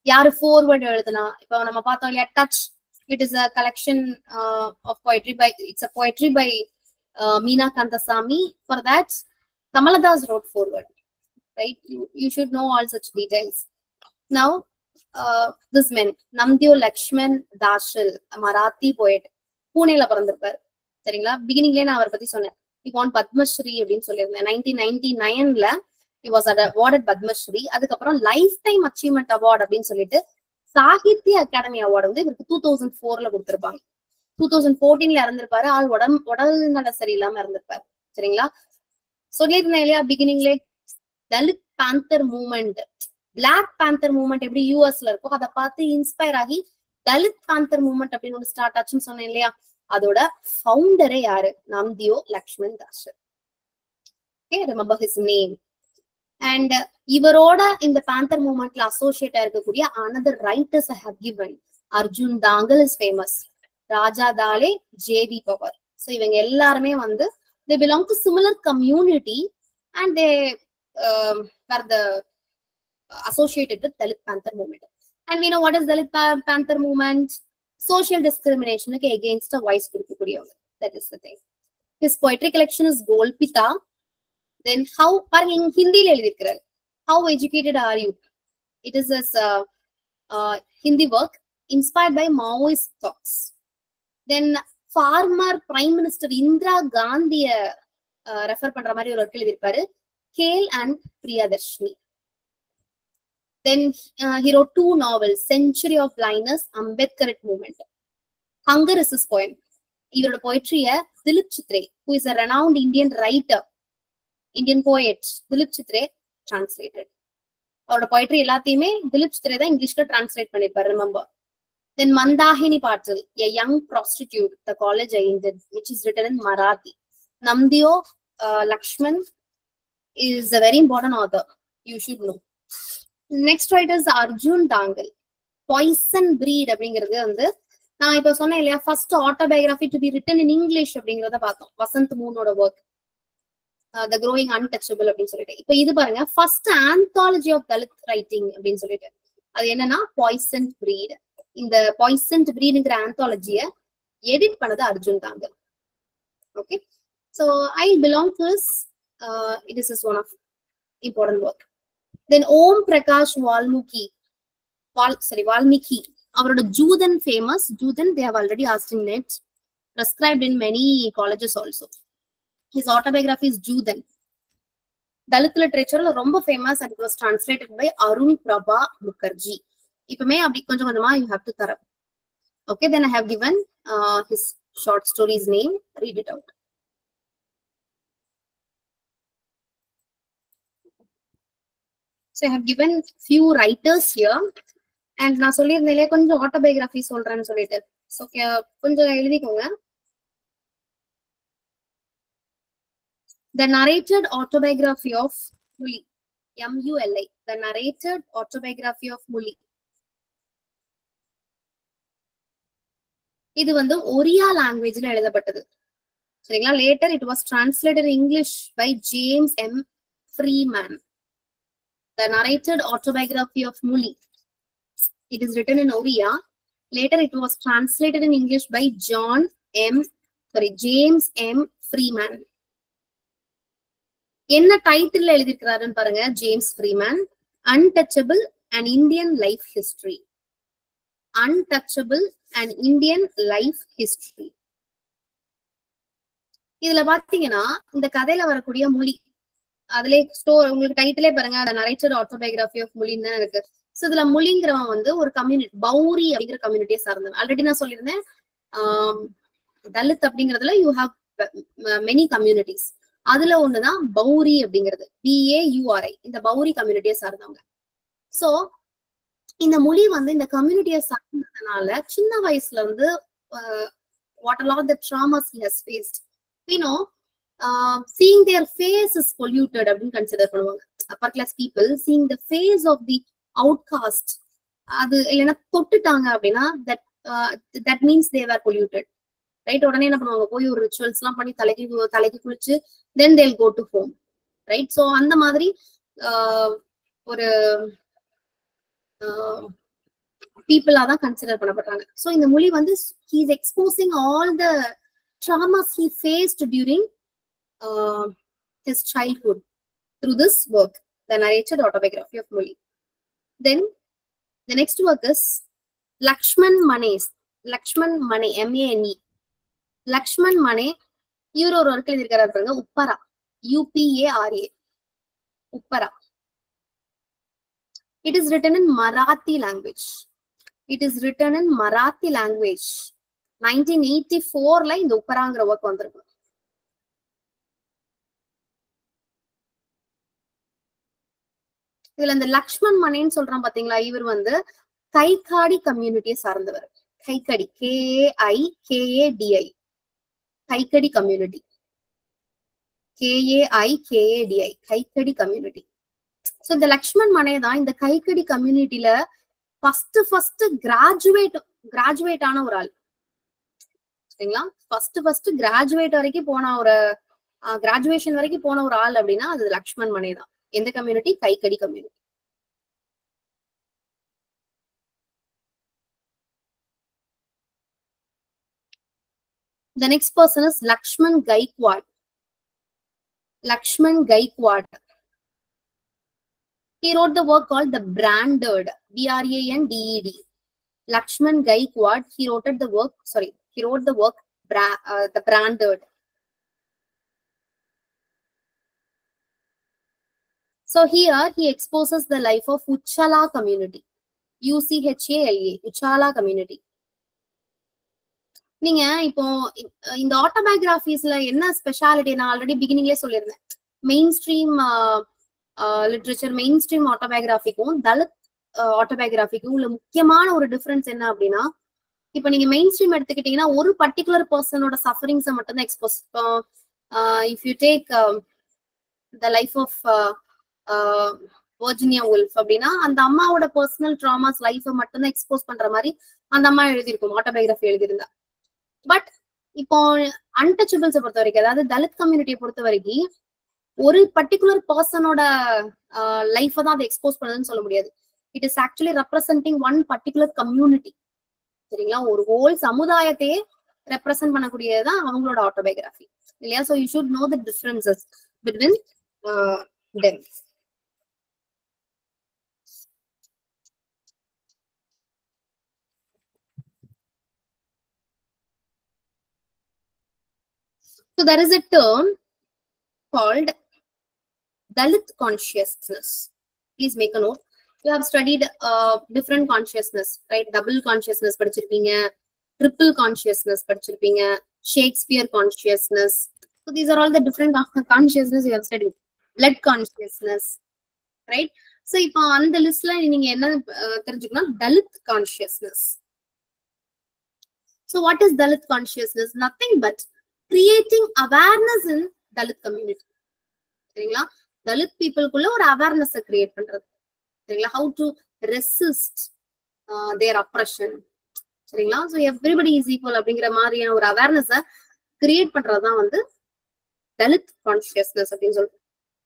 [SPEAKER 1] யாரு forward எழுதுனா இப்போ நம்ம பார்த்தோம் இல்லையா touch it is a collection of poetry by it's a poetry by Meena Kandasamy for that Kamala Das wrote forward right you, you should know all such details now uh, this men namdeo lakshman dashil marathi poet பூனேல பிறந்திருப்பாரு சரிங்களா பிகினிங்லயே நான் அவரை பத்தி சொன்னேன் இப்போ பத்மஸ்ரீ அப்படின்னு சொல்லியிருந்தேன் நைன்டீன் நைன்டி நைன்ல he was awarded பத்மஸ்ரீ அதுக்கப்புறம் லைஃப் டைம் அச்சீவ்மெண்ட் அவார்ட் அப்படின்னு சொல்லிட்டு சாகித்ய அகாடமி அவார்டு வந்து இவருக்கு டூ தௌசண்ட் ஃபோர்ல கொடுத்திருப்பாங்க டூ தௌசண்ட் ஃபோர்டீன்ல இறந்திருப்பாரு ஆள் உடம் உடல் நல சரியில்லாம இறந்திருப்பாரு சரிங்களா சொல்லியிருந்தேன் இல்லையா பிகினிங்லே Dalit panther movement black panther movement எப்படி யூஎஸ்ல இருக்கோ அதை பார்த்து இன்ஸ்பயர் ஆகி தலித் பேந்தர் மூமெண்ட் அப்படின்னு ஒன்று ஸ்டார்ட் ஆச்சுன்னு சொன்னேன் இல்லையா அதோட ஃபவுண்டரே யாரு Namdeo Laxman Das okay remember his name and இவரோட இந்த பேந்தர் மூமெண்ட்ல அசோசியேட்டா இருக்கக்கூடிய another writers I have given Arjun Dangle is famous Raja Dhale J V Pawar so இவங்க எல்லாருமே வந்து they belong to similar community and they were the associated with Dalit Panther movement. And we know what is Dalit Pa- Panther movement? Social discrimination against a voice கொடுக்கக்கூடியவங்க that is the thing. His poetry collection is Golpita. Then how பாருங்க இங்க ஹிந்தில எழுதியிருக்கிறார் how educated are you? It is this uh, uh, Hindi work inspired by Maoist thoughts. Then farmer prime minister Indira காந்திய refer பண்ற மாதிரி ஒரு work எழுதியிருப்பாரு கேல் and Priyadarshini then he wrote two novels century of blindness Ambedkar movement hunger is is poem இவரோட பொயட்ரிய Dilip Chitre who is a renowned Indian writer Indian poet Dilip Chitre translated அவரோட poetry எல்லாத்தையுமே திலிப் சித்ரே தான் இங்கிலீஷ்ல டிரான்ஸ்லேட் பண்ணிருப்பாரு remember then Mandakini Patil a young prostitute the college I ended which is written in Marathi Namdeo uh, Lakshman is a very important author. You should know. Next writer is Arjun Dangal. Poison bread அப்படிங்கிறது வந்து நான் இப்ப சொன்னேன் இல்லையா first autobiography to be written in English அப்படிங்கறத பார்த்தோம் வசந்த் மூனோட work the growing untouchable அப்படின்னு சொல்லிட்டு இப்ப இது பாருங்க first anthology of Dalit writing அப்படின்னு சொல்லிட்டு அது என்னன்னா பாய்சன் பிரீட் இந்த பாய்சன் பிரீடுங்கிற ஆந்தாலஜிய எடிட் பண்ணது Arjun Dangle okay so I belong to uh, this is one of important work. Then Om Prakash Valmiki, Val, sorry, Valmiki, அவரோட Joothan famous Joothan they have already asked in it, prescribed in many colleges also. His autobiography is Joothan Dalit லிட்ரேச்சர்ல ரொம்ப famous and was translated by Arun Prabha Mukherjee இப்பவுமே அப்படி கொஞ்சம் கொஞ்சமா you have to தர okay then I have given his short stories name read it out So I have given few writers here. And நான் சொல்லியிருந்தேன் இல்லையா கொஞ்சம் ஆட்டோபயோகிராஃபி சொல்றேன்னு சொல்லிட்டு ஸோ கொஞ்சம் எழுதிக்கோங்க The narrated autobiography of Muli. M-U-L-I. The narrated autobiography of Muli. இது வந்து ஒரியா லாங்குவேஜ்ல எழுதப்பட்டது சரிங்களா later it was translated English by James M Freeman the narrated autobiography of Muli. It is written in Oriya. Later, it was translated in English by John M. Sorry, James M. Freeman. என்ன title எழுதியிருக்கிறாருன்னு பாருங்க James Freeman untouchable and Indian life history untouchable and Indian life history இதுல பாத்தீங்கன்னா இந்த கதையில வரக்கூடிய மொழி அதுல ஸ்டோர் உங்களுக்கு டைட்டிலே பாருங்க அந்த நரேட்டட் ஆட்டோபயோகிராஃபி ஆஃப் முலின்னு தான் இருக்கு சோ இதுல முலிங்கிறவன் வந்து ஒரு கம்யூனிட்டி பௌரி அப்படிங்கிற கம்யூனிட்டியை சார்ந்தவன் ஆல்ரெடி நான் சொல்லியிருந்தேன் ஆம், தலித் அப்படிங்கறதுல யூ ஹாவ் மெனி கம்யூனிட்டிஸ் அதுல ஒண்ணுதான் பௌரி அப்படிங்கிறது பிஏ யூஆர்ஐ இந்த பௌரி கம்யூனிட்டியை சார்ந்தவங்க சோ இந்த மொழி வந்து இந்த கம்யூனிட்டியை சார்ந்ததுனால சின்ன வயசுல இருந்து what all the traumas he has faced you know seeing their face is polluted அப்படின்னு கன்சிடர் பண்ணுவாங்க upper class people seeing the face of the outcast அது இல்லைன்னா தொட்டுட்டாங்க அப்படின்னா that that means their polluted right உடனே என்ன பண்ணுவாங்க போய் ஒரு ரிச்சுவல்ஸ் எல்லாம் பண்ணி தலைக்கு கு- தலைக்கு குளிச்சு then they'll go to home right so அந்த மாதிரி ஆஹ், ஒரு பீப்புளா தான் கன்சிடர் பண்ணப்படுறாங்க ஸோ இந்த மொழி வந்து he's exposing all the traumas he faced during his childhood through this work, the narrated autobiography of Muli. Then the next work is Lakshman Mane's Lakshman Mane, M-A-N-E. Lakshman Mane, இவர் ஒரு work எழுதியிருக்காரு பாருங்க Upara U P A R A Upara it is written in Marathi language it is written in Marathi language nineteen eighty ஃபோர்ல இந்த உப்பராங்கிற work வந்திருக்கு இதுல இந்த லக்ஷ்மண் மனேன்னு சொல்றான் பாத்தீங்களா இவர் வந்து கைகாடி கம்யூனிட்டியை சார்ந்தவர் Kaikadi K A I K A D I Kaikadi community K A I K A D I Kaikadi community so இந்த லக்ஷ்மண் மனே தான் இந்த கைக்கடி கம்யூனிட்டில ஃபர்ஸ்ட் ஃபர்ஸ்ட் கிராஜுவேட் கிராஜுவேட் ஆன ஒரு ஆள் சரிங்களா ஃபர்ஸ்ட் ஃபர்ஸ்ட் கிராஜுவேட் வரைக்கும் போன ஒரு கிராஜுவேஷன் வரைக்கும் போன ஒரு ஆள் அப்படின்னா அது லக்ஷ்மண் மனே தான் எந்த community Kaikadi community The next person is Lakshman Gaikwad. Lakshman Gaikwad. He wrote the work called The Branded, B-R-A-N-D-E-D. Lakshman Gaikwad, he wrote the work, sorry, he wrote the work, Bra- uh, The Branded. So here he exposes the life of Uchala community. U-C-H-A-L-A, Uchala community. நீங்க இப்போ இ- இந்த ஆட்டோபயோகிராஃபிஸ்ல என்ன speciality நான் already பிகினிங்லேயே சொல்லியிருந்தேன் mainstream literature mainstream ஆட்டோபயோகிராஃபிக்கும் தலித் ஆட்டோபயோகிராஃபிக்கும் உள்ள முக்கியமான ஒரு டிஃபரன்ஸ் என்ன அப்படின்னா இப்போ நீங்க மெயின் ஸ்ட்ரீம் எடுத்துக்கிட்டீங்கன்னா ஒரு பர்டிகுலர் பர்சனோட சஃபரிங்ஸை மட்டும் தான் expose if you take the life of Virginia Woolf அப்படின்னா அந்த அம்மாவோட பர்சனல் ட்ராமாஸ் லைஃபை மட்டும்தான் எக்ஸ்போஸ் பண்ற மாதிரி அந்த அம்மா எழுதியிருக்கும் ஆட்டோபயோகிராஃபி எழுதியிருந்தா பட் இப்போ அன்டச்சபிள்ஸை பொறுத்த வரைக்கும் அதாவது தலித் கம்யூனிட்டியை பொறுத்த வரைக்கும் ஒரு பர்டிகுலர் பர்சனோட லைஃபை தான் அதை எக்ஸ்போஸ் பண்ணுதுன்னு சொல்ல முடியாது it is actually representing one particular community சரிங்களா ஒரு ஹோல் சமுதாயத்தையே ரெப்ரசென்ட் பண்ணக்கூடியதுதான் அவங்களோட ஆட்டோபயோகிராஃபி இல்லையா so you should know the differences between them So there is a term called Dalit consciousness. Please make a note. You have studied uh, different consciousness, right? Double consciousness படிச்சிருப்பீங்க triple consciousness படிச்சிருப்பீங்க Shakespeare consciousness. So these are all the different con- consciousness you have studied. Blood consciousness, right? So இப்போ அந்த லிஸ்ட்ல நீங்க என்ன அஹ், தெரிஞ்சுக்கணும் Dalit consciousness. So what is Dalit consciousness? Nothing but creating awareness in Dalit community. சரிங்களா தலித் பீப்புளுக்குள்ள ஒரு awareness create பண்றது சரிங்களா how to resist their oppression சரிங்களா ஸோ எவ்ரிபடி இஸ் ஈக்குவல் அப்படிங்கிற மாதிரியான ஒரு அவேர்னஸ கிரியேட் பண்றதுதான் வந்து தலித் கான்சியஸ்னஸ் அப்படின்னு சொல்றோம்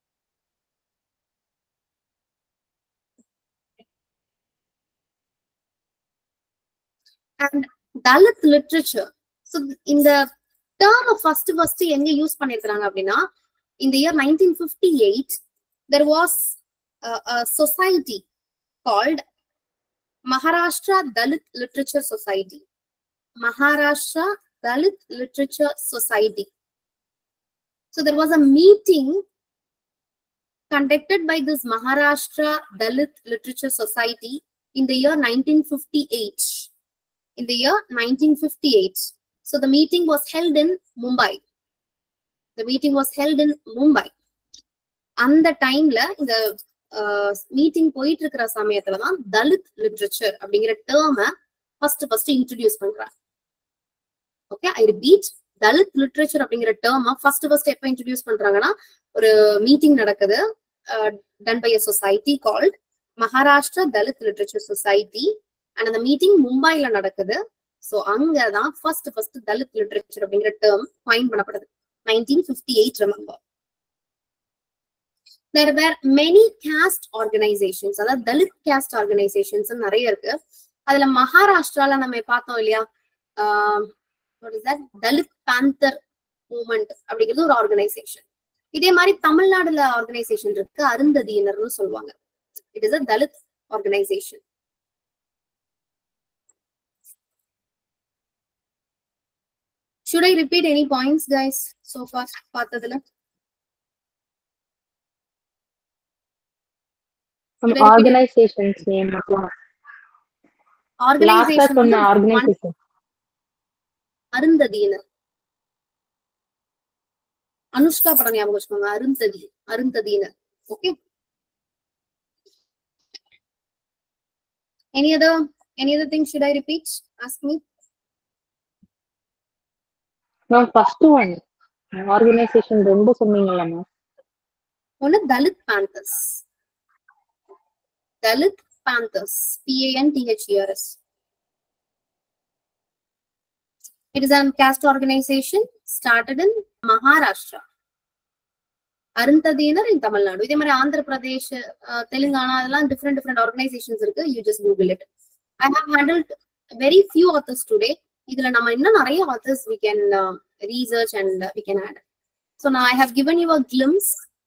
[SPEAKER 1] அண்ட் தலித் லிட்ரேச்சர் ஸோ இந்த டேர்ம் ஃபர்ஸ்ட் ஃபர்ஸ்ட் எங்க யூஸ் பண்ணிருக்காங்க அப்படின்னா in the year 1958 there was a, a society called maharashtra dalit literature society maharashtra dalit literature society so there was a meeting conducted by this maharashtra dalit literature society in the year 1958 in the year 1958 so the meeting was held in mumbai the meeting was held in Mumbai. அந்த டைம்ல இந்த meeting போயிட்டு இருக்கிற சமயத்துல தான் Dalit literature அப்படிங்கிற டேர்ம first first introduce பண்றாங்க okay I repeat Dalit literature அப்படிங்கிற டேர்ம ஃபர்ஸ்ட் ஃபர்ஸ்ட் எப்ப இன்ட்ரடியூஸ் பண்றாங்கன்னா ஒரு மீட்டிங் நடக்குது done by a society called Maharashtra Dalit literature society and அந்த மீட்டிங் மும்பைல நடக்குது ஸோ அங்கதான் ஃபர்ஸ்ட் ஃபர்ஸ்ட் தலித் லிட்ரேச்சர் அப்படிங்கிற டேர்ம் ஃபைன் பண்ணப்படுது 1958 remember there were many caste organizations அதாவது தலித் caste organizations நிறைய இருக்கு அதுல மகாராஷ்டிரால நம்ம பார்த்தோம் இல்லையா ah what is that? Dalit panther movement அப்படிங்கிறது ஒரு ஆர்கனைசேஷன் இதே மாதிரி தமிழ்நாடுல ஆர்கனைசேஷன் இருக்கு அருந்ததியினர்னு சொல்லுவாங்க it is a Dalit organization should i repeat any points guys so far பார்த்ததுல
[SPEAKER 2] ஆர்கனைசேஷன்ஸ் நேம் மட்டும் லாஸ்டா சொன்ன
[SPEAKER 1] ஆர்கனைசேஷன்
[SPEAKER 2] ஆர்கனைசேஷன்
[SPEAKER 1] அருந்ததியினர் அனுஷ்கா படம் ஞாபகம் வச்சுக்கோங்க Arundhati அருந்ததியினர் okay any other any other thing should I repeat ask me
[SPEAKER 2] ma'am first one organisation ரொம்ப சொன்னீங்கல்ல ma'am
[SPEAKER 1] ஒன்னு Dalit panthers Dalit panthers பிஏஎன்டிஹெச்இஆர்எஸ் It is a caste organization started in Maharashtra. அருந்ததியினர் இன் தமிழ்நாடு இதே மாதிரி ஆந்திர பிரதேஷ் அஹ், தெலுங்கானா அதெல்லாம் டிஃப்ரெண்ட் டிஃப்ரெண்ட் ஆர்கனைசேஷன்ஸ் இருக்கு you just Google it I have handled very few authors today இதுல நம்ம இன்னும் நிறைய authors we can research and we can add so நான் I have given you a glimpse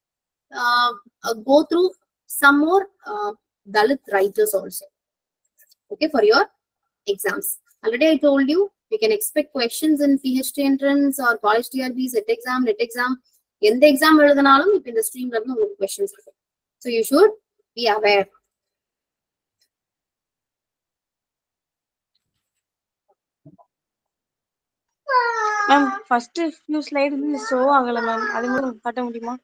[SPEAKER 1] go through some more Dalit writers also okay for your exams already i told you you can expect questions in phd entrance or college trb set exam net exam எந்த exam எழுதினாலும் இப்ப இந்த ஸ்ட்ரீம்ல இருந்து உங்களுக்கு questions இருக்கு so you should be aware
[SPEAKER 4] ma'am first few slide வந்து show ஆகல மேம் அது மட்டும் காட்ட முடியுமா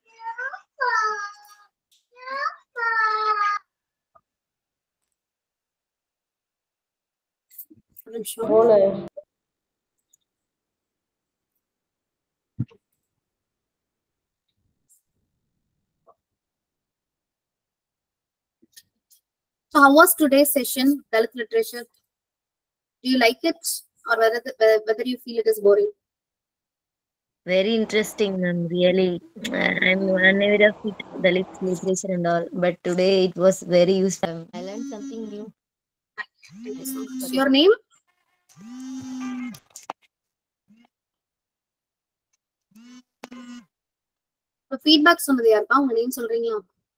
[SPEAKER 1] So how was today's session, Dalit literature? Do you like it or whether the, whether you feel it is boring?
[SPEAKER 3] Very interesting, ma'am. Really, Uh, I'm unaware of it, Dalit literature and all. But today it was very useful. I learned something new.
[SPEAKER 1] Thank you so much. Your name? Feedback சொன்னது யாருப்பா உங்க name சொல்றீங்களா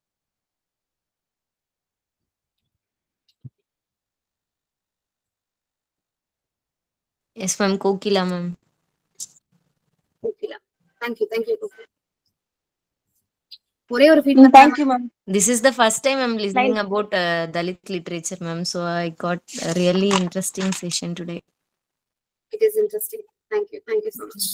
[SPEAKER 3] Yes, ma'am. Kokila, ma'am.
[SPEAKER 1] ஓகேலா thank you thank you ஒரே ஒரு feedback
[SPEAKER 4] thank you ma'am
[SPEAKER 3] This is the first time I'm listening about uh, Dalit literature, ma'am. So I got a really interesting session today.
[SPEAKER 1] It is interesting thank you thank you so much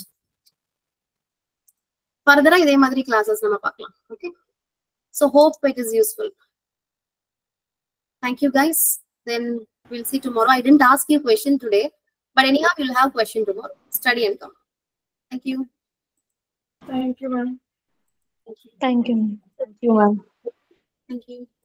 [SPEAKER 1] ஃபர்தரா இதே மாதிரி classes நம்ம பார்க்கலாம் okay so hope it is useful thank you guys then will see tomorrow I didn't ask you question today but anyhow will have question tomorrow study and come thank you
[SPEAKER 4] thank you ma'am
[SPEAKER 2] thank you ma'am
[SPEAKER 1] thank you